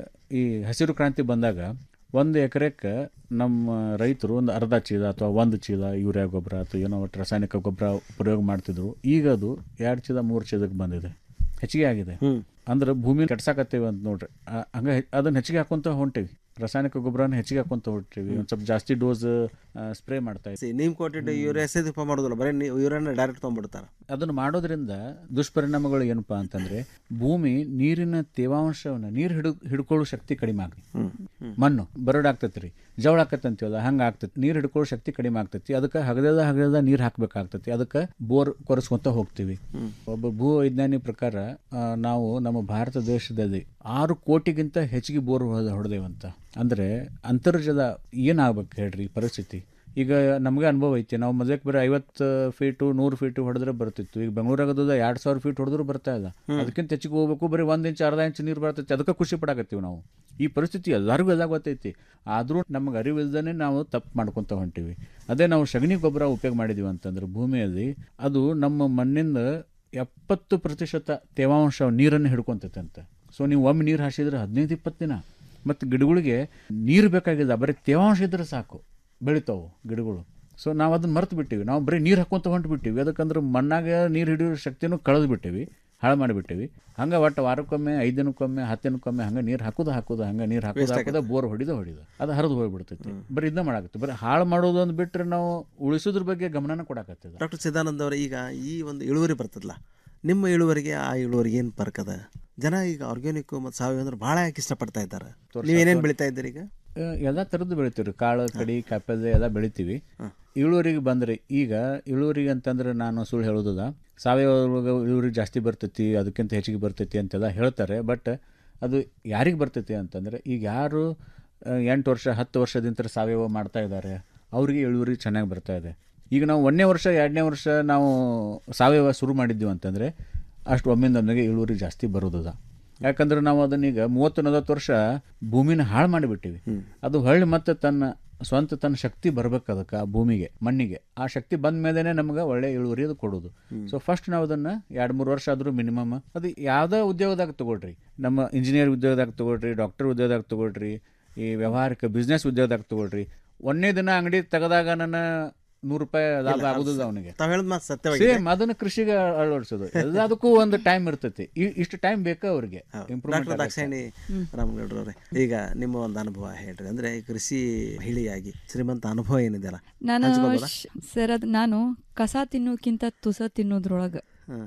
ಈ ಹಸಿರು ಕ್ರಾಂತಿ ಬಂದಾಗ ಒಂದು ಎಕರೆಕ್ಕೆ ನಮ್ಮ ರೈತರು ಒಂದು ಅರ್ಧ ಚೀಲ ಅಥವಾ ಒಂದು ಚೀಲ ಯೂರಿಯಾ ಗೊಬ್ಬರ ಅಥವಾ ಏನೋ ಒಟ್ಟು ರಾಸಾಯನಿಕ ಗೊಬ್ಬರ ಪ್ರಯೋಗ ಮಾಡ್ತಿದ್ರು ಈಗ ಅದು ಎರಡು ಚೀಲ ಮೂರು ಚೀಲಕ್ಕೆ ಬಂದಿದೆ ಹೆಚ್ಚಿಗೆ ಆಗಿದೆ ಅಂದ್ರೆ ಭೂಮಿ ಕೆಡ್ಸಾಕತ್ತೇವೆ ಅಂತ ನೋಡ್ರಿ ಆ- ಹಂಗ ಹೆ- ಅದನ್ನ ಹೆಚ್ಚಿಗೆ ಹಾಕೊಂತ ಹೊಂಟೇವಿ ರಾಸಾಯನಿಕ ಗೊಬ್ಬರನ ಹೆಚ್ಚಿಗೆ ಹಾಕೊಂತ ಹೊಂಟೇವಿ ಒಂದು ಸ್ವಲ್ಪ ಜಾಸ್ತಿ ಡೋಸ್ ಸ್ಪ್ರೇ ಮಾಡ್ತಾ ಇದ್ದೀವಿ ನೀಮ್ ಕೊಟ್ಟಿದ್ದ ಯೂರಿಯಾ ಎಸೆದಪ್ಪ ಮಾಡೋದಿಲ್ಲ ಬರೀ ಯೂರಿಯಾನ ಡೈರೆಕ್ಟ್ ತೊಗೊಂಡ್ಬಿಡ್ತಾರ ಅದನ್ನು ಮಾಡೋದ್ರಿಂದ ದುಷ್ಪರಿಣಾಮಗಳು ಏನಪ್ಪಾ ಅಂತಂದ್ರೆ ಭೂಮಿ ನೀರಿನ ತೇವಾಂಶವನ್ನ ನೀರು ಹಿಡು ಹಿಡ್ಕೊಳ್ಳೋ ಶಕ್ತಿ ಕಡಿಮೆ ಆಗ್ತೈತಿ ಮಣ್ಣು ಬರಡಾಗ್ತೈತಿ ರೀ ಜವಳ ಆಕತ್ತೆ ಅಂತೀವಲ್ಲ ಹಂಗೆ ಆಗ್ತೈತಿ ನೀರು ಹಿಡ್ಕೊಳ್ಳೋ ಶಕ್ತಿ ಕಡಿಮೆ ಆಗ್ತೈತಿ ಅದಕ್ಕೆ ಹಗಲೆಲ್ಲ ಹಗಲೆಲ್ಲ ನೀರು ಹಾಕ್ಬೇಕಾಗ್ತೈತಿ ಅದಕ್ಕೆ ಬೋರ್ ಕೊರೆಸ್ಕೊಂತ ಹೋಗ್ತೀವಿ ಒಬ್ಬ ಭೂ ವೈಜ್ಞಾನಿ ಪ್ರಕಾರ ಆ, ನಾವು ನಮ್ಮ ಭಾರತ ದೇಶದಲ್ಲಿ ಆರು ಕೋಟಿಗಿಂತ ಹೆಚ್ಚಿಗೆ ಬೋರ್ ಹೊಡೆದೇವಂತ ಅಂದ್ರೆ ಅಂತರ್ಜಲ ಏನಾಗ್ಬೇಕು ಹೇಳ್ರಿ ಈ ಪರಿಸ್ಥಿತಿ ಈಗ ನಮಗೆ ಅನುಭವ ಐತಿ ನಾವು ಮೊದಲಕ್ಕೆ ಬರೀ ಐವತ್ತು ಫೀಟು ನೂರು ಫೀಟು ಹೊಡೆದ್ರೆ ಬರ್ತಿತ್ತು ಈಗ ಬೆಂಗಳೂರಾಗದ ಎರಡು ಸಾವಿರ ಫೀಟ್ ಹೊಡೆದ್ರು ಬರ್ತಾ ಇಲ್ಲ ಅದಕ್ಕಿಂತ ಹೆಚ್ಚಿಗೆ ಹೋಗ್ಬೇಕು ಬರೀ ಒಂದು ಇಂಚ್ ಅರ್ಧ ಇಂಚ್ ನೀರು ಬರ್ತೈತಿ ಅದಕ್ಕೆ ಖುಷಿ ಪಡಾಕತ್ತೀವಿ ನಾವು ಈ ಪರಿಸ್ಥಿತಿ ಎಲ್ಲರಿಗೂ ಎಲ್ಲ ಗೊತ್ತೈತಿ ಆದರೂ ನಮಗೆ ಅರಿವಿಲ್ದೇ ನಾವು ತಪ್ಪು ಮಾಡ್ಕೊತ ಹೊಂಟೀವಿ ಅದೇ ನಾವು ಸಗಣಿ ಗೊಬ್ಬರ ಉಪಯೋಗ ಮಾಡಿದೀವಿ ಅಂತಂದ್ರೆ ಭೂಮಿಯಲ್ಲಿ ಅದು ನಮ್ಮ ಮಣ್ಣಿಂದ ಎಪ್ಪತ್ತು ಪ್ರತಿಶತ ತೇವಾಂಶ ನೀರನ್ನು ಹಿಡ್ಕೊಂತೈತೆ ಅಂತ ಸೊ ನೀವು ಒಮ್ಮೆ ನೀರು ಹಾಸಿದ್ರೆ ಹದಿನೈದು ಇಪ್ಪತ್ತು ದಿನ ಮತ್ತು ಗಿಡಗಳಿಗೆ ನೀರು ಬೇಕಾಗಿಲ್ಲ ಬರೀ ತೇವಾಂಶ ಇದ್ರೆ ಸಾಕು ಬೆಳಿತಾವು ಗಿಡಗಳು ಸೊ ನಾವು ಅದನ್ನ ಮರ್ತು ಬಿಟ್ಟಿವಿ ನಾವು ಬರೀ ನೀರು ಹಾಕೊಂತ ಹೊಂಟು ಬಿಟ್ಟಿವಿ ಅದಕ್ಕಂದ್ರೆ ಮಣ್ಣಾಗ ನೀರು ಹಿಡಿಯೋ ಶಕ್ತಿನೂ ಕಳೆದು ಬಿಟ್ಟಿವಿ ಹಾಳು ಮಾಡಿಬಿಟ್ಟಿವಿ ಹಂಗೆ ಒಟ್ಟು ವಾರಕ್ಕೊಮ್ಮೆ ಐದು ದಿನಕ್ಕೊಮ್ಮೆ ಹತ್ತು ದಿನಕ್ಕೊಮ್ಮೆ ಹಂಗೆ ನೀರು ಹಾಕೋದು ಹಾಕೋದು ಹಂಗೆ ನೀರು ಹಾಕೋದು Waste ಹಾಕೋದು ಬೋರ್ ಹೊಡಿದ ಹೊಡಿದ ಅದು ಹರಿದು ಹೋಗ್ಬಿಡ್ತೈತಿ ಬರೀ ಇದನ್ನ ಮಾಡಾಕತ್ತಿ ಬರೀ ಹಾಳು ಮಾಡೋದು ಒಂದು ಬಿಟ್ಟರೆ ನಾವು ಉಳಿಸೋದ್ರ ಬಗ್ಗೆ ಗಮನನ ಕೊಡಾಕತ್ತಿಲ್ಲ ಡಾಕ್ಟರ್ ಸಿದ್ದಾನಂದ ಅವರ ಈಗ ಈ ಒಂದು ಇಳುವರಿ ಬರ್ತದಲ್ಲ ನಿಮ್ಮ ಇಳುವರಿಗೆ ಆ ಇಳುವರಿಗೆ ಏನು ಪರ್ಕದ ಜನ ಈಗ ಆರ್ಗ್ಯಾನಿಕ್ ಮತ್ತು ಸಾವಯವ ಅಂದ್ರೆ ಭಾಳ ಯಾಕೆ ಇಷ್ಟಪಡ್ತಾ ಇದ್ದಾರೆ ನೀವು ಏನೇನು ಬೆಳಿತಾ ಇದ್ದೀರಿ ಈಗ ಆ, ಎಲ್ಲ ಥರದ್ದು ಬೆಳಿತೀವಿ ಕಾಳು ಕಡಿ ಕಾಪಲ್ಲೆ ಎಲ್ಲ ಬೆಳಿತೀವಿ ಇಳುವರಿಗೆ ಬಂದರೆ ಈಗ ಇಳುವರಿಗೆ ಅಂತಂದ್ರೆ ನಾನು ಸುಳ್ಳು ಹೇಳೋದಿಲ್ಲ ಸಾವಯವ ಒಳಗೆ ಇಳುವರಿ ಜಾಸ್ತಿ ಬರ್ತೈತಿ ಅದಕ್ಕಿಂತ ಹೆಚ್ಚಿಗೆ ಬರ್ತೈತಿ ಅಂತೆಲ್ಲ ಹೇಳ್ತಾರೆ ಬಟ್ ಅದು ಯಾರಿಗೆ ಬರ್ತೈತಿ ಅಂತಂದರೆ ಈಗ ಯಾರು ಆ, ಎಂಟು ವರ್ಷ ಹತ್ತು ವರ್ಷದಿಂದ ಸಾವಯವ ಮಾಡ್ತಾ ಇದ್ದಾರೆ ಅವರಿಗೆ ಇಳುವರಿ ಚೆನ್ನಾಗಿ ಬರ್ತಾ ಇದೆ ಈಗ ನಾವು ಒಂದನೇ ವರ್ಷ ಎರಡನೇ ವರ್ಷ ನಾವು ಸಾವಯವ ಶುರು ಮಾಡಿದ್ದೀವಿ ಅಂತಂದರೆ ಅಷ್ಟು ಒಮ್ಮಿಂದ ಒಮ್ಮೆಗೆ ಇಳುವರಿ ಜಾಸ್ತಿ ಬರೋದದ ಯಾಕಂದ್ರೆ ನಾವು ಅದನ್ನೀಗ ಮೂವತ್ತು ನಲವತ್ತು ವರ್ಷ ಭೂಮಿನ ಹಾಳು ಮಾಡಿಬಿಟ್ಟಿವಿ ಅದು ಹೊಳ್ಳಿ ಮತ್ತೆ ತನ್ನ ಸ್ವಂತ ತನ್ನ ಶಕ್ತಿ ಬರ್ಬೇಕು ಅದಕ್ಕೆ ಆ ಭೂಮಿಗೆ ಮಣ್ಣಿಗೆ ಆ ಶಕ್ತಿ ಬಂದ ಮೇಲೇನೆ ನಮ್ಗೆ ಒಳ್ಳೆ ಇಳುವರಿ ಅದು ಕೊಡೋದು ಸೊ ಫಸ್ಟ್ ನಾವು ಅದನ್ನ ಎರಡು ಮೂರು ವರ್ಷ ಆದರೂ ಮಿನಿಮಮ್ ಅದು ಯಾವುದೇ ಉದ್ಯೋಗದಾಗ ತಗೊಳ್ರಿ ನಮ್ಮ ಇಂಜಿನಿಯರ್ ಉದ್ಯೋಗದಾಗ ತಗೊಳ್ರಿ ಡಾಕ್ಟರ್ ಉದ್ಯೋಗದಾಗ ತಗೊಳ್ರಿ ಈ ವ್ಯವಹಾರಿಕ ಬಿಸ್ನೆಸ್ ಉದ್ಯೋಗದಾಗ ತಗೊಳ್ರಿ ಒಂದನೇ ದಿನ ಅಂಗಡಿ ತೆಗೆದಾಗ ನನ್ನ ನೂರು ರೂಪಾಯಿ ಲಾಭ ಇಲ್ಲ, ಆಗುದಿಲ್ಲ ಅದು ಅವನಿಗೆ ತಾವ್ ಹೇಳಿದ್ ಮಾತು ಸತ್ಯವಾಗಿದೆ. ಸೇಮ್ ಅದನ್ನ ಕೃಷಿಗೆ ಅಳವಡಿಸೋದು ಎಲ್ಲದಕ್ಕೂ ಒಂದು ಟೈಮ್ ಇರ್ತೈತಿ ಇ- ಇಷ್ಟು ಟೈಮ್ ಬೇಕಾ ಅವ್ರಿಗೆ ಡಾಕ್ಟರ್ ಇಂಪ್ರೂವ್ಮೆಂಟ್ ದಾಕ್ಷಾಯಣಿ ರಾಮಗೌಡ್ರವ್ರೆ ಈಗ ನಿಮ್ಮ ಒಂದು ಅನುಭವ ಹೇಳ್ರಿ ಅಂದ್ರೆ ಈ ಕೃಷಿ ಮಹಿಳೆಯಾಗಿ ಶ್ರೀಮಂತ ಅನುಭವ ಏನಿದೆಯಲ್ಲ ನಾನು ಹಂಚ್ಕೋಬೋದಾ? ಶ್- ಸರ್ ಅದು ನಾನು ಕಸ ತಿನ್ನೋಕ್ಕಿಂತ ತುಸ ತಿನ್ನೋದ್ರೊಳಗೆ ಹ್ಮ್.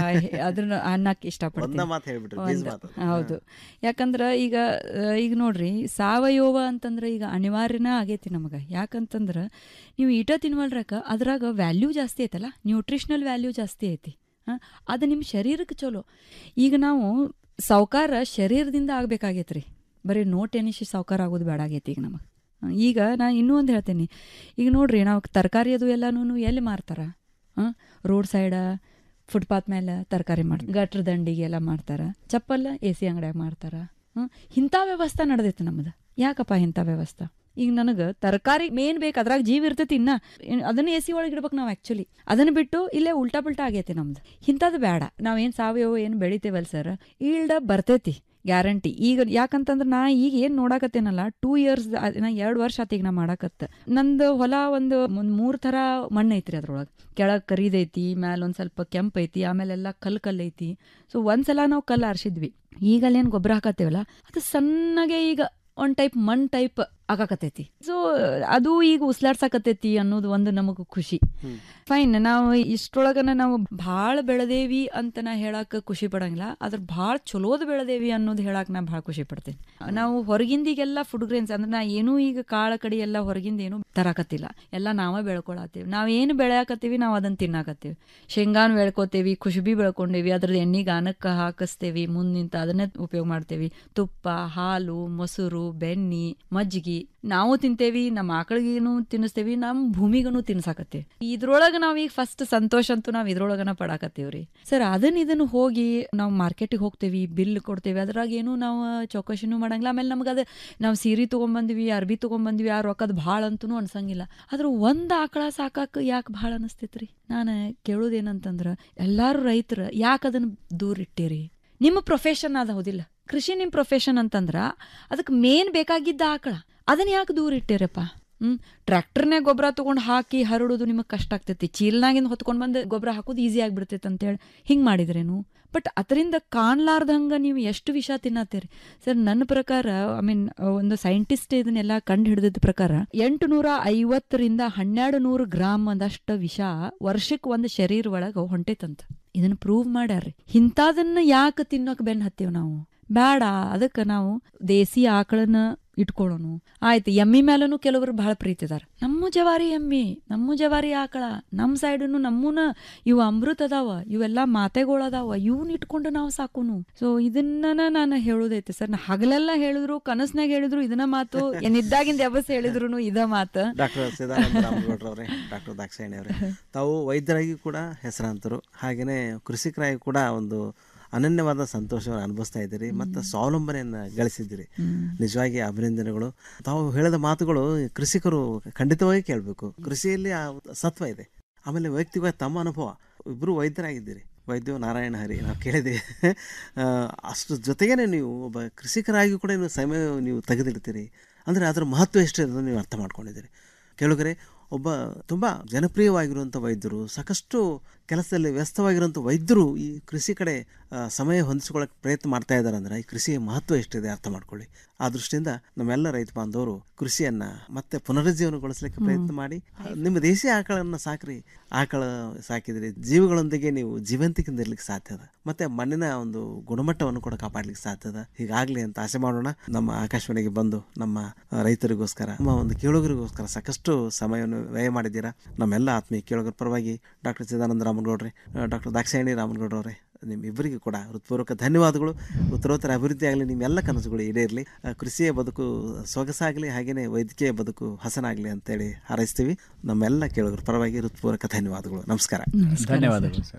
ಅದನ್ನ ಅನ್ನಕ್ಕೆ ಇಷ್ಟಪಡ್ತೀನಿ ಒಂದ ಮಾತು ಹೇಳ್ಬಿಟ್ರಿ, ಬೀಜ ಒಂದ- ಮಾತು. ಹೌದು ಯಾಕಂದ್ರೆ ಈಗ ಆ, ಈಗ ನೋಡ್ರಿ ಸಾವಯವ ಅಂತಂದ್ರೆ ಈಗ ಅನಿವಾರ್ಯನ ಆಗೈತಿ ನಮಗೆ ಯಾಕಂತಂದ್ರೆ ನೀವು ಈಟ ತಿನ್ವಲ್ರಕ ಅದ್ರಾಗ ವ್ಯಾಲ್ಯೂ ಜಾಸ್ತಿ ಐತಲ್ಲ ನ್ಯೂಟ್ರಿಷನಲ್ ವ್ಯಾಲ್ಯೂ ಜಾಸ್ತಿ ಐತಿ ಹಾಂ ಅದು ನಿಮ್ಮ ಶರೀರಕ್ಕೆ ಚಲೋ ಈಗ ನಾವು ಸಾವ್ಕಾರ ಶರೀರದಿಂದ ಆಗ್ಬೇಕಾಗೈತ್ರಿ ಬರೀ ನೋಟ್ ಎನಿಸಿ ಸಾವ್ಕಾರ ಆಗೋದು ಬೇಡ ಆಗೈತಿ ಈಗ ನಮಗೆ ಈಗ ನಾನು ಇನ್ನೂ ಒಂದು ಹೇಳ್ತೀನಿ ಈಗ ನೋಡ್ರಿ ನಾವು ತರಕಾರಿ ಅದು ಎಲ್ಲನೂ ಎಲ್ಲಿ ಮಾರ್ತಾರ ಹಾಂ ರೋಡ್ ಸೈಡ ಫುಟ್ಪಾತ್ ಮೇಲೆ ತರಕಾರಿ ಮಾಡ್ತಾರೆ ಗಟ್ರ ದಂಡಿಗೆ ಎಲ್ಲ ಮಾಡ್ತಾರ ಚಪ್ಪಲ್ಲ ಎ ಸಿ ಅಂಗಡ್ಯಾಗ ಮಾಡ್ತಾರ ಹ್ಮ್ ಇಂಥ ವ್ಯವಸ್ಥೆ ನಡೆದೈತೆ ನಮ್ದು ಯಾಕಪ್ಪ ಇಂಥ ವ್ಯವಸ್ಥೆ ಈಗ ನನಗೆ ತರಕಾರಿ ಮೇನ್ ಬೇಕು ಅದ್ರಾಗ ಜೀವ ಇರ್ತೈತಿ ಇನ್ನ ಇನ್ ಅದನ್ನ ಎ ಸಿ ಒಳಗೆ ಇಡ್ಬೇಕು ನಾವು ಆ್ಯಕ್ಚುಲಿ ಅದನ್ನ ಬಿಟ್ಟು ಇಲ್ಲೇ ಉಲ್ಟಾ ಪಲ್ಟಾ ಆಗೈತಿ ನಮ್ದು ಇಂಥದ್ದು ಬೇಡ ನಾವೇನು ಸಾವಯವ ಏನು ಬೆಳಿತೇವಲ್ಲ ಸರ್ ಈಲ್ಡ ಬರ್ತೈತಿ ಗ್ಯಾರಂಟಿ ಈಗ ಯಾಕಂತಂದ್ರೆ ನಾ ಈಗ ಏನು ನೋಡಾಕತ್ತೇನಲ್ಲ ಟೂ ಇಯರ್ಸ್ ನಾ ಎರಡು ವರ್ಷ ಆತ ಈಗ ನಾ ಮಾಡಾಕತ್ತ ನಂದು ಹೊಲ ಒಂದು ಒಂದು ಮೂರು ಥರ ಮಣ್ಣು ಐತ್ರಿ ಅದ್ರೊಳಗೆ ಕೆಳಗೆ ಕರಿದೈತಿ ಮ್ಯಾಲ ಒಂದು ಸ್ವಲ್ಪ ಕೆಂಪ್ ಐತಿ ಆಮೇಲೆಲ್ಲ ಕಲ್ಲು ಕಲ್ಲು ಐತಿ ಸೊ ಒಂದ್ಸಲ ನಾವು ಕಲ್ಲು ಆರಿಸಿದ್ವಿ ಈಗ ಅಲ್ಲೇನು ಗೊಬ್ಬರ ಹಾಕತ್ತೇವಲ್ಲ ಅದು ಸಣ್ಣಗೆ ಈಗ ಒಂದು ಟೈಪ್ ಮಣ್ ಟೈಪ್ ಆಗಾಕತ್ತೈತಿ ಸೊ ಅದು ಈಗ ಉಸ್ಲಾಡ್ಸಾಕತ್ತೈತಿ ಅನ್ನೋದು ಒಂದು ನಮಗೂ ಖುಷಿ ಫೈನ್ ನಾವು ಇಷ್ಟೊಳಗನ ನಾವು ಭಾಳ ಬೆಳೆದೇವಿ ಅಂತ ನಾ ಹೇಳಕ್ ಖುಷಿ ಪಡಂಗಿಲ್ಲ ಅದ್ರ ಭಾಳ ಚಲೋದ್ ಬೆಳೆದೇವಿ ಅನ್ನೋದು ಹೇಳಕ್ ನಾ ಭಾಳ ಖುಷಿ ಪಡ್ತೀನಿ ನಾವು ಹೊರಗಿಂದಿಗೆಲ್ಲ ಫುಡ್ ಗ್ರೇನ್ಸ್ ಅಂದ್ರೆ ನಾ ಏನೂ ಈಗ ಕಾಳ ಕಡಿ ಎಲ್ಲ ಹೊರಗಿಂದ ಏನು ತರಾಕತ್ತಿಲ್ಲ ಎಲ್ಲ ನಾವೇ ಬೆಳ್ಕೊಳತ್ತೀವಿ ನಾವ್ ಏನು ಬೆಳೆಯಾಕತ್ತೀವಿ ನಾವು ಅದನ್ನ ತಿನ್ನಾಕತ್ತೀವಿ ಶೇಂಗಾನ್ ಬೆಳ್ಕೊತೇವಿ ಖುಷ್ಬಿ ಬೆಳ್ಕೊಂಡೇವಿ ಅದ್ರದ್ದು ಎಣ್ಣೆ ಗಾನಕ್ಕೆ ಹಾಕಿಸ್ತೇವಿ ಮುಂದ್ ನಿಂತ ಅದನ್ನೇ ಉಪಯೋಗ ಮಾಡ್ತೇವಿ ತುಪ್ಪ ಹಾಲು ಮೊಸರು ಬೆಣ್ಣಿ ಮಜ್ಜಿಗೆ ನಾವು ತಿಂತೇವಿ ನಮ್ಮ ಆಕಳಿಗೇನು ತಿನ್ನಿಸ್ತೇವಿ ನಮ್ಮ ಭೂಮಿಗನು ತಿನ್ಸಾಕತ್ತೇವಿ ಇದ್ರೊಳಗೆ ನಾವೀಗ ಫಸ್ಟ್ ಸಂತೋಷ ಅಂತೂ ನಾವು ಇದ್ರೊಳಗನ ಪಡಾಕತ್ತೇವ್ರಿ ಸರ್ ಅದನ್ನ ಇದನ್ನ ಹೋಗಿ ನಾವು ಮಾರ್ಕೆಟಿಗೆ ಹೋಗ್ತೇವಿ ಬಿಲ್ ಕೊಡ್ತೇವಿ ಅದ್ರಾಗ ಏನು ನಾವು ಚೌಕಶಿನೂ ಮಾಡಂಗಿಲ್ಲ ಆಮೇಲೆ ನಮ್ಗೆ ಅದು ನಾವು ಸೀರೆ ತೊಗೊಂಬಂದ್ವಿ ಅರ್ಬಿ ತೊಗೊಂಬಂದ್ವಿ ಆ ರೊಕ್ಕದ ಭಾಳ ಅಂತೂ ಅನ್ಸಂಗಿಲ್ಲ ಆದ್ರೆ ಒಂದು ಆಕಳ ಸಾಕಾಕ ಯಾಕೆ ಭಾಳ ಅನಿಸ್ತೈತ್ರಿ ನಾನು ಕೇಳೋದೇನಂತಂದ್ರೆ ಎಲ್ಲಾರು ರೈತರು ಯಾಕೆ ಅದನ್ನ ದೂರ ಇಟ್ಟಿರಿ ನಿಮ್ಮ ಪ್ರೊಫೆಷನ್ ಅದ ಹೌದಿಲ್ಲ ಕೃಷಿ ನಿಮ್ಮ ಪ್ರೊಫೆಷನ್ ಅಂತಂದ್ರ ಅದಕ್ಕೆ ಮೇನ್ ಬೇಕಾಗಿದ್ದ ಆಕಳ ಅದನ್ನ ಯಾಕೆ ದೂರ ಇಟ್ಟಿರಪ್ಪ ಹ್ಮ್ ಟ್ರ್ಯಾಕ್ಟರ್ನೇ ಗೊಬ್ಬರ ತಗೊಂಡು ಹಾಕಿ ಹರಡೋದು ನಿಮಗೆ ಕಷ್ಟ ಆಗ್ತೈತಿ ಚೀಲ್ನಾಗಿಂದ ಹೊತ್ಕೊಂಡು ಬಂದು ಗೊಬ್ಬರ ಹಾಕೋದು ಈಸಿ ಆಗಿಬಿಡ್ತೈತೆ ಅಂತೇಳಿ ಹಿಂಗೆ ಮಾಡಿದ್ರೇನು ಬಟ್ ಅದರಿಂದ ಕಾಣ್ಲಾರ್ದಂಗ ನೀವು ಎಷ್ಟು ವಿಷ ತಿನ್ನತ್ತೀರಿ ಸರ್ ನನ್ನ ಪ್ರಕಾರ ಐ ಮೀನ್ ಒಂದು ಸೈಂಟಿಸ್ಟ್ ಇದನ್ನೆಲ್ಲ ಕಂಡು ಹಿಡಿದಿದ್ದ ಪ್ರಕಾರ ಎಂಟು ನೂರ ಐವತ್ತರಿಂದ ಹನ್ನೆರಡು ನೂರು ಗ್ರಾಮ್ ಒಂದಷ್ಟು ವಿಷ ವರ್ಷಕ್ಕೆ ಒಂದು ಶರೀರ ಒಳಗೆ ಹೊಂಟೈತಂತ ಇದನ್ನ ಪ್ರೂವ್ ಮಾಡ್ಯಾರ್ರಿ ಇಂಥದನ್ನ ಯಾಕೆ ತಿನ್ನೋಕೆ ಬೆನ್ ಹತ್ತೀವಿ ನಾವು ಬೇಡ ಅದಕ್ಕೆ ನಾವು ದೇಸಿ ಆಕಳನ್ನ ಇಟ್ಕೊಳ್ಳೋನು ಆಯ್ತು ಎಮ್ಮಿ ಮೇಲೂ ಕೆಲವರು ಬಹಳ ಪ್ರೀತಿ ಇದಾರ ನಮ್ಮ ಜವಾರಿ ಎಮ್ಮಿ ನಮ್ಮ ಜವಾರಿ ಆಕಳ ನಮ್ಮ ಸೈಡನು ನಮ್ಮೂನ ಇವು ಅಮೃತ ಅದಾವ ಇವೆಲ್ಲ ಮಾತೆಗಳು ಅದಾವ ಇವನ್ ಇಟ್ಕೊಂಡು ನಾವು ಸಾಕೋನು ಸೊ ಇದನ್ನ ನಾನು ಹೇಳೋದೈತೆ ಸರ್ ನಾ ಹಗಲೆಲ್ಲ ಹೇಳಿದ್ರು ಕನಸ್ನಾಗ ಹೇಳಿದ್ರು ಇದನ್ನ ಮಾತು ಏನಿದ್ದಾಗಿಂದ ಯಾವಸ್ ಹೇಳಿದ್ರು ಇದ ಮಾತು ಡಾಕ್ಟರ್ ಸದಾನಂದ ರಾಮಗೌಡ್ರವ್ರೆ ಡಾಕ್ಟರ್ ದಾಕ್ಷಾಯಣಿ ಅವರೇ ತಾವು ವೈದ್ಯರಾಗಿ ಕೂಡ ಹೆಸರಾಂತರು ಹಾಗೆಯೇ ಕೃಷಿಕರಾಗಿ ಕೂಡ ಒಂದು ಅನನ್ಯವಾದ ಸಂತೋಷವನ್ನು ಅನುಭವಿಸ್ತಾ ಇದ್ದೀರಿ ಮತ್ತು ಸ್ವಾವಲಂಬನೆಯನ್ನು ಗಳಿಸಿದ್ದೀರಿ ನಿಜವಾಗಿ ಅಭಿನಂದನೆಗಳು ತಾವು ಹೇಳಿದ ಮಾತುಗಳು ಕೃಷಿಕರು ಖಂಡಿತವಾಗಿ ಕೇಳಬೇಕು ಕೃಷಿಯಲ್ಲಿ ಆ ಸತ್ವ ಇದೆ ಆಮೇಲೆ ವೈಯಕ್ತಿಕವಾಗಿ ತಮ್ಮ ಅನುಭವ ಇಬ್ಬರು ವೈದ್ಯರಾಗಿದ್ದೀರಿ ವೈದ್ಯ ನಾರಾಯಣ ಹರಿ ನಾವು ಕೇಳಿದ್ದೀವಿ ಆ, ಅಷ್ಟು ಜೊತೆಗೇನೆ ನೀವು ಒಬ್ಬ ಕೃಷಿಕರಾಗಿ ಕೂಡ ನೀವು ಸಮಯ ನೀವು ತೆಗೆದಿಡ್ತೀರಿ ಅಂದರೆ ಅದರ ಮಹತ್ವ ಎಷ್ಟು ಇದೆ ನೀವು ಅರ್ಥ ಮಾಡ್ಕೊಂಡಿದ್ದೀರಿ ಕೇಳುಗರೆ ಒಬ್ಬ ತುಂಬ ಜನಪ್ರಿಯವಾಗಿರುವಂಥ ವೈದ್ಯರು ಸಾಕಷ್ಟು ಕೆಲಸದಲ್ಲಿ ವ್ಯಸ್ತವಾಗಿರುವಂಥ ವೈದ್ಯರು ಈ ಕೃಷಿ ಕಡೆ ಆ, ಸಮಯ ಹೊಂದಿಸ್ಕೊಳ್ಳೋಕೆ ಪ್ರಯತ್ನ ಮಾಡ್ತಾ ಇದ್ದಾರೆ ಅಂದರೆ ಈ ಕೃಷಿಯ ಮಹತ್ವ ಎಷ್ಟಿದೆ ಅರ್ಥ ಮಾಡ್ಕೊಳ್ಳಿ ಆ ದೃಷ್ಟಿಯಿಂದ ನಮ್ಮೆಲ್ಲ ರೈತ ಬಾಂಧವರು ಕೃಷಿಯನ್ನು ಮತ್ತೆ ಪುನರುಜ್ಜೀವನಗೊಳಿಸಲಿಕ್ಕೆ ಪ್ರಯತ್ನ ಮಾಡಿ ನಿಮ್ಮ ದೇಶೀಯ ಆಕಳನ್ನು ಸಾಕ್ರಿ ಆಕಳ ಸಾಕಿದ್ರಿ ಜೀವಗಳೊಂದಿಗೆ ನೀವು ಜೀವಂತಿಕೆಯಿಂದ ಇರ್ಲಿಕ್ಕೆ ಸಾಧ್ಯ ಅದ ಮತ್ತೆ ಮಣ್ಣಿನ ಒಂದು ಗುಣಮಟ್ಟವನ್ನು ಕೂಡ ಕಾಪಾಡ್ಲಿಕ್ಕೆ ಸಾಧ್ಯ ಅದ ಹೀಗಾಗ್ಲಿ ಅಂತ ಆಸೆ ಮಾಡೋಣ ನಮ್ಮ ಆಕಾಶವಾಣಿಗೆ ಬಂದು ನಮ್ಮ ಆ, ರೈತರಿಗೋಸ್ಕರ ನಮ್ಮ ಒಂದು ಕೇಳುಗರಿಗೋಸ್ಕರ ಸಾಕಷ್ಟು ಸಮಯವನ್ನು ವ್ಯಯ ಮಾಡಿದ್ದೀರಾ ನಮ್ಮೆಲ್ಲ ಆತ್ಮೀಯ ಕೇಳುಗರ ಪರವಾಗಿ ಡಾಕ್ಟರ್ ಚಿದಾನಂದ ರಾಮನಗೌಡ್ರೆ ಡಾಕ್ಟರ್ ದಾಕ್ಷಾಯಣಿ ರಾಮನಗೌಡವ್ರೆ ನಿಮ್ಮಿಬ್ಬರಿಗೂ ಕೂಡ ಹೃತ್ಪೂರ್ವಕ ಧನ್ಯವಾದಗಳು ಉತ್ತರೋತ್ತರ ಅಭಿವೃದ್ಧಿ ಆಗಲಿ ನಿಮ್ಮೆಲ್ಲ ಕನಸುಗಳು ಈಡೇರಲಿ ಆ, ಕೃಷಿಯ ಬದುಕು ಸೊಗಸಾಗಲಿ ಹಾಗೆಯೇ ವೈದ್ಯಕೀಯ ಬದುಕು ಹಸನಾಗಲಿ ಅಂತೇಳಿ ಹಾರೈಸ್ತೀವಿ ನಮ್ಮೆಲ್ಲ ಕೇಳುಗರ ಪರವಾಗಿ ಹೃತ್ಪೂರ್ವಕ ಧನ್ಯವಾದಗಳು ನಮಸ್ಕಾರ ಧನ್ಯವಾದಗಳು ಸರ್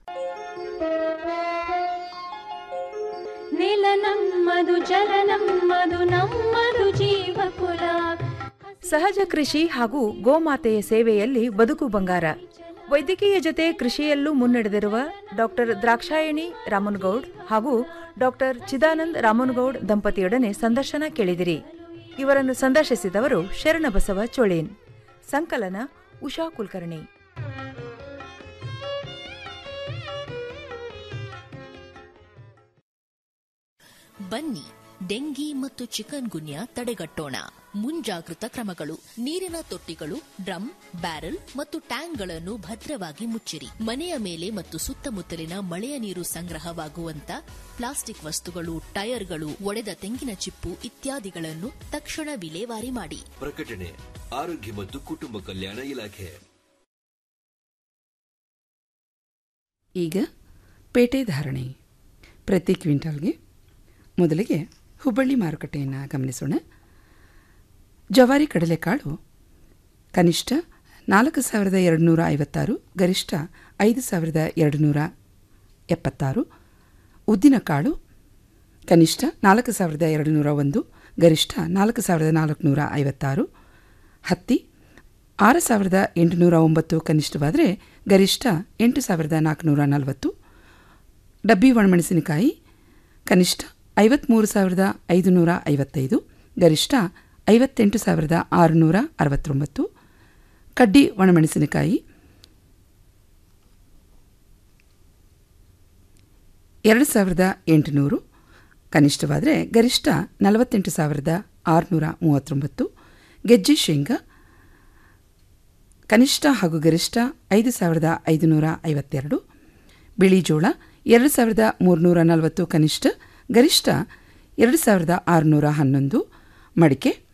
ನೆಲ ನಮ್ಮದು ಜಲ ನಮ್ಮದು ನಮ್ಮದು ಜೀವಕುಲ ಸಹಜ ಕೃಷಿ ಹಾಗೂ ಗೋಮಾತೆಯ ಸೇವೆಯಲ್ಲಿ ಬದುಕು ಬಂಗಾರ ವೈದ್ಯಕೀಯ ಜೊತೆ ಕೃಷಿಯಲ್ಲೂ ಮುನ್ನಡೆದಿರುವ ಡಾಕ್ಟರ್ ದ್ರಾಕ್ಷಾಯಣಿ ರಾಮನ್ಗೌಡ್ ಹಾಗೂ ಡಾಕ್ಟರ್ ಚಿದಾನಂದ್ ರಾಮನ್ಗೌಡ್ ದಂಪತಿಯೊಡನೆ ಸಂದರ್ಶನ ಕೇಳಿದಿರಿ ಇವರನ್ನು ಸಂದರ್ಶಿಸಿದವರು ಶರಣಬಸವ ಚೋಳೇನ್ ಸಂಕಲನ ಉಷಾ ಕುಲಕರ್ಣಿ ಬನ್ನಿ ಡೆಂಗಿ ಮತ್ತು ಚಿಕನ್ ಗುನ್ಯಾ ತಡೆಗಟ್ಟೋಣ ಮುಂಜಾಗೃತ ಕ್ರಮಗಳು ನೀರಿನ ತೊಟ್ಟಿಗಳು ಡ್ರಮ್ ಬ್ಯಾರೆಲ್ ಮತ್ತು ಟ್ಯಾಂಕ್ಗಳನ್ನು ಭದ್ರವಾಗಿ ಮುಚ್ಚಿರಿ ಮನೆಯ ಮೇಲೆ ಮತ್ತು ಸುತ್ತಮುತ್ತಲಿನ ಮಳೆಯ ನೀರು ಸಂಗ್ರಹವಾಗುವಂತ ಪ್ಲಾಸ್ಟಿಕ್ ವಸ್ತುಗಳು ಟೈರ್ಗಳು ಒಡೆದ ತೆಂಗಿನ ಚಿಪ್ಪು ಇತ್ಯಾದಿಗಳನ್ನು ತಕ್ಷಣ ವಿಲೇವಾರಿ ಮಾಡಿ ಪ್ರಕಟಣೆ ಆರೋಗ್ಯ ಮತ್ತು ಕುಟುಂಬ ಕಲ್ಯಾಣ ಇಲಾಖೆ ಈಗ ಪೇಟೆ ಧಾರಣೆ ಪ್ರತಿ ಕ್ವಿಂಟಾಲ್ಗೆ ಮೊದಲಿಗೆ ಹುಬ್ಬಳ್ಳಿ ಮಾರುಕಟ್ಟೆಯನ್ನು ಗಮನಿಸೋಣ ಜವಾರಿ ಕಡಲೆಕಾಳು ಕನಿಷ್ಠ ನಾಲ್ಕು ಸಾವಿರದ ಎರಡು ನೂರ ಐವತ್ತಾರು ಗರಿಷ್ಠ ಐದು ಸಾವಿರದ ಎರಡು ನೂರ ಎಪ್ಪತ್ತಾರು ಉದ್ದಿನಕಾಳು ಕನಿಷ್ಠ ನಾಲ್ಕು ಸಾವಿರದ ಎರಡು ನೂರ ಒಂದು ಗರಿಷ್ಠ ನಾಲ್ಕು ಸಾವಿರದ ನಾಲ್ಕುನೂರ ಐವತ್ತಾರು ಹತ್ತಿ ಆರು ಸಾವಿರದ ಎಂಟುನೂರ ಒಂಬತ್ತು ಕನಿಷ್ಠವಾದರೆ ಗರಿಷ್ಠ ಎಂಟು ಸಾವಿರದ ನಾಲ್ಕುನೂರ ನಲವತ್ತು ಡಬ್ಬಿ ಒಣಮೆಣಸಿನಕಾಯಿ ಕನಿಷ್ಠ ಐವತ್ತ್ಮೂರು ಸಾವಿರದ ಐದುನೂರ ಐವತ್ತೈದು ಗರಿಷ್ಠ ಐವತ್ತೆಂಟು ಸಾವಿರದ ಆರುನೂರ ಅರವತ್ತೊಂಬತ್ತು ಕಡ್ಡಿ ಒಣಮೆಣಸಿನಕಾಯಿ ಎರಡು ಸಾವಿರದ ಎಂಟುನೂರು ಕನಿಷ್ಠವಾದರೆ ಗರಿಷ್ಠ ನಲವತ್ತೆಂಟು ಸಾವಿರದ ಆರುನೂರ ಮೂವತ್ತೊಂಬತ್ತು ಗೆಜ್ಜೆ ಶೇಂಗಾ ಕನಿಷ್ಠ ಹಾಗೂ ಗರಿಷ್ಠ ಐದು ಸಾವಿರದ ಐದುನೂರ ಐವತ್ತೆರಡು ಬಿಳಿ ಜೋಳ ಎರಡು ಸಾವಿರದ ಮೂರುನೂರ ನಲವತ್ತು ಕನಿಷ್ಠ ಗರಿಷ್ಠ ಎರಡು ಸಾವಿರದ ಆರುನೂರ ಹನ್ನೊಂದು ಮಡಿಕೆ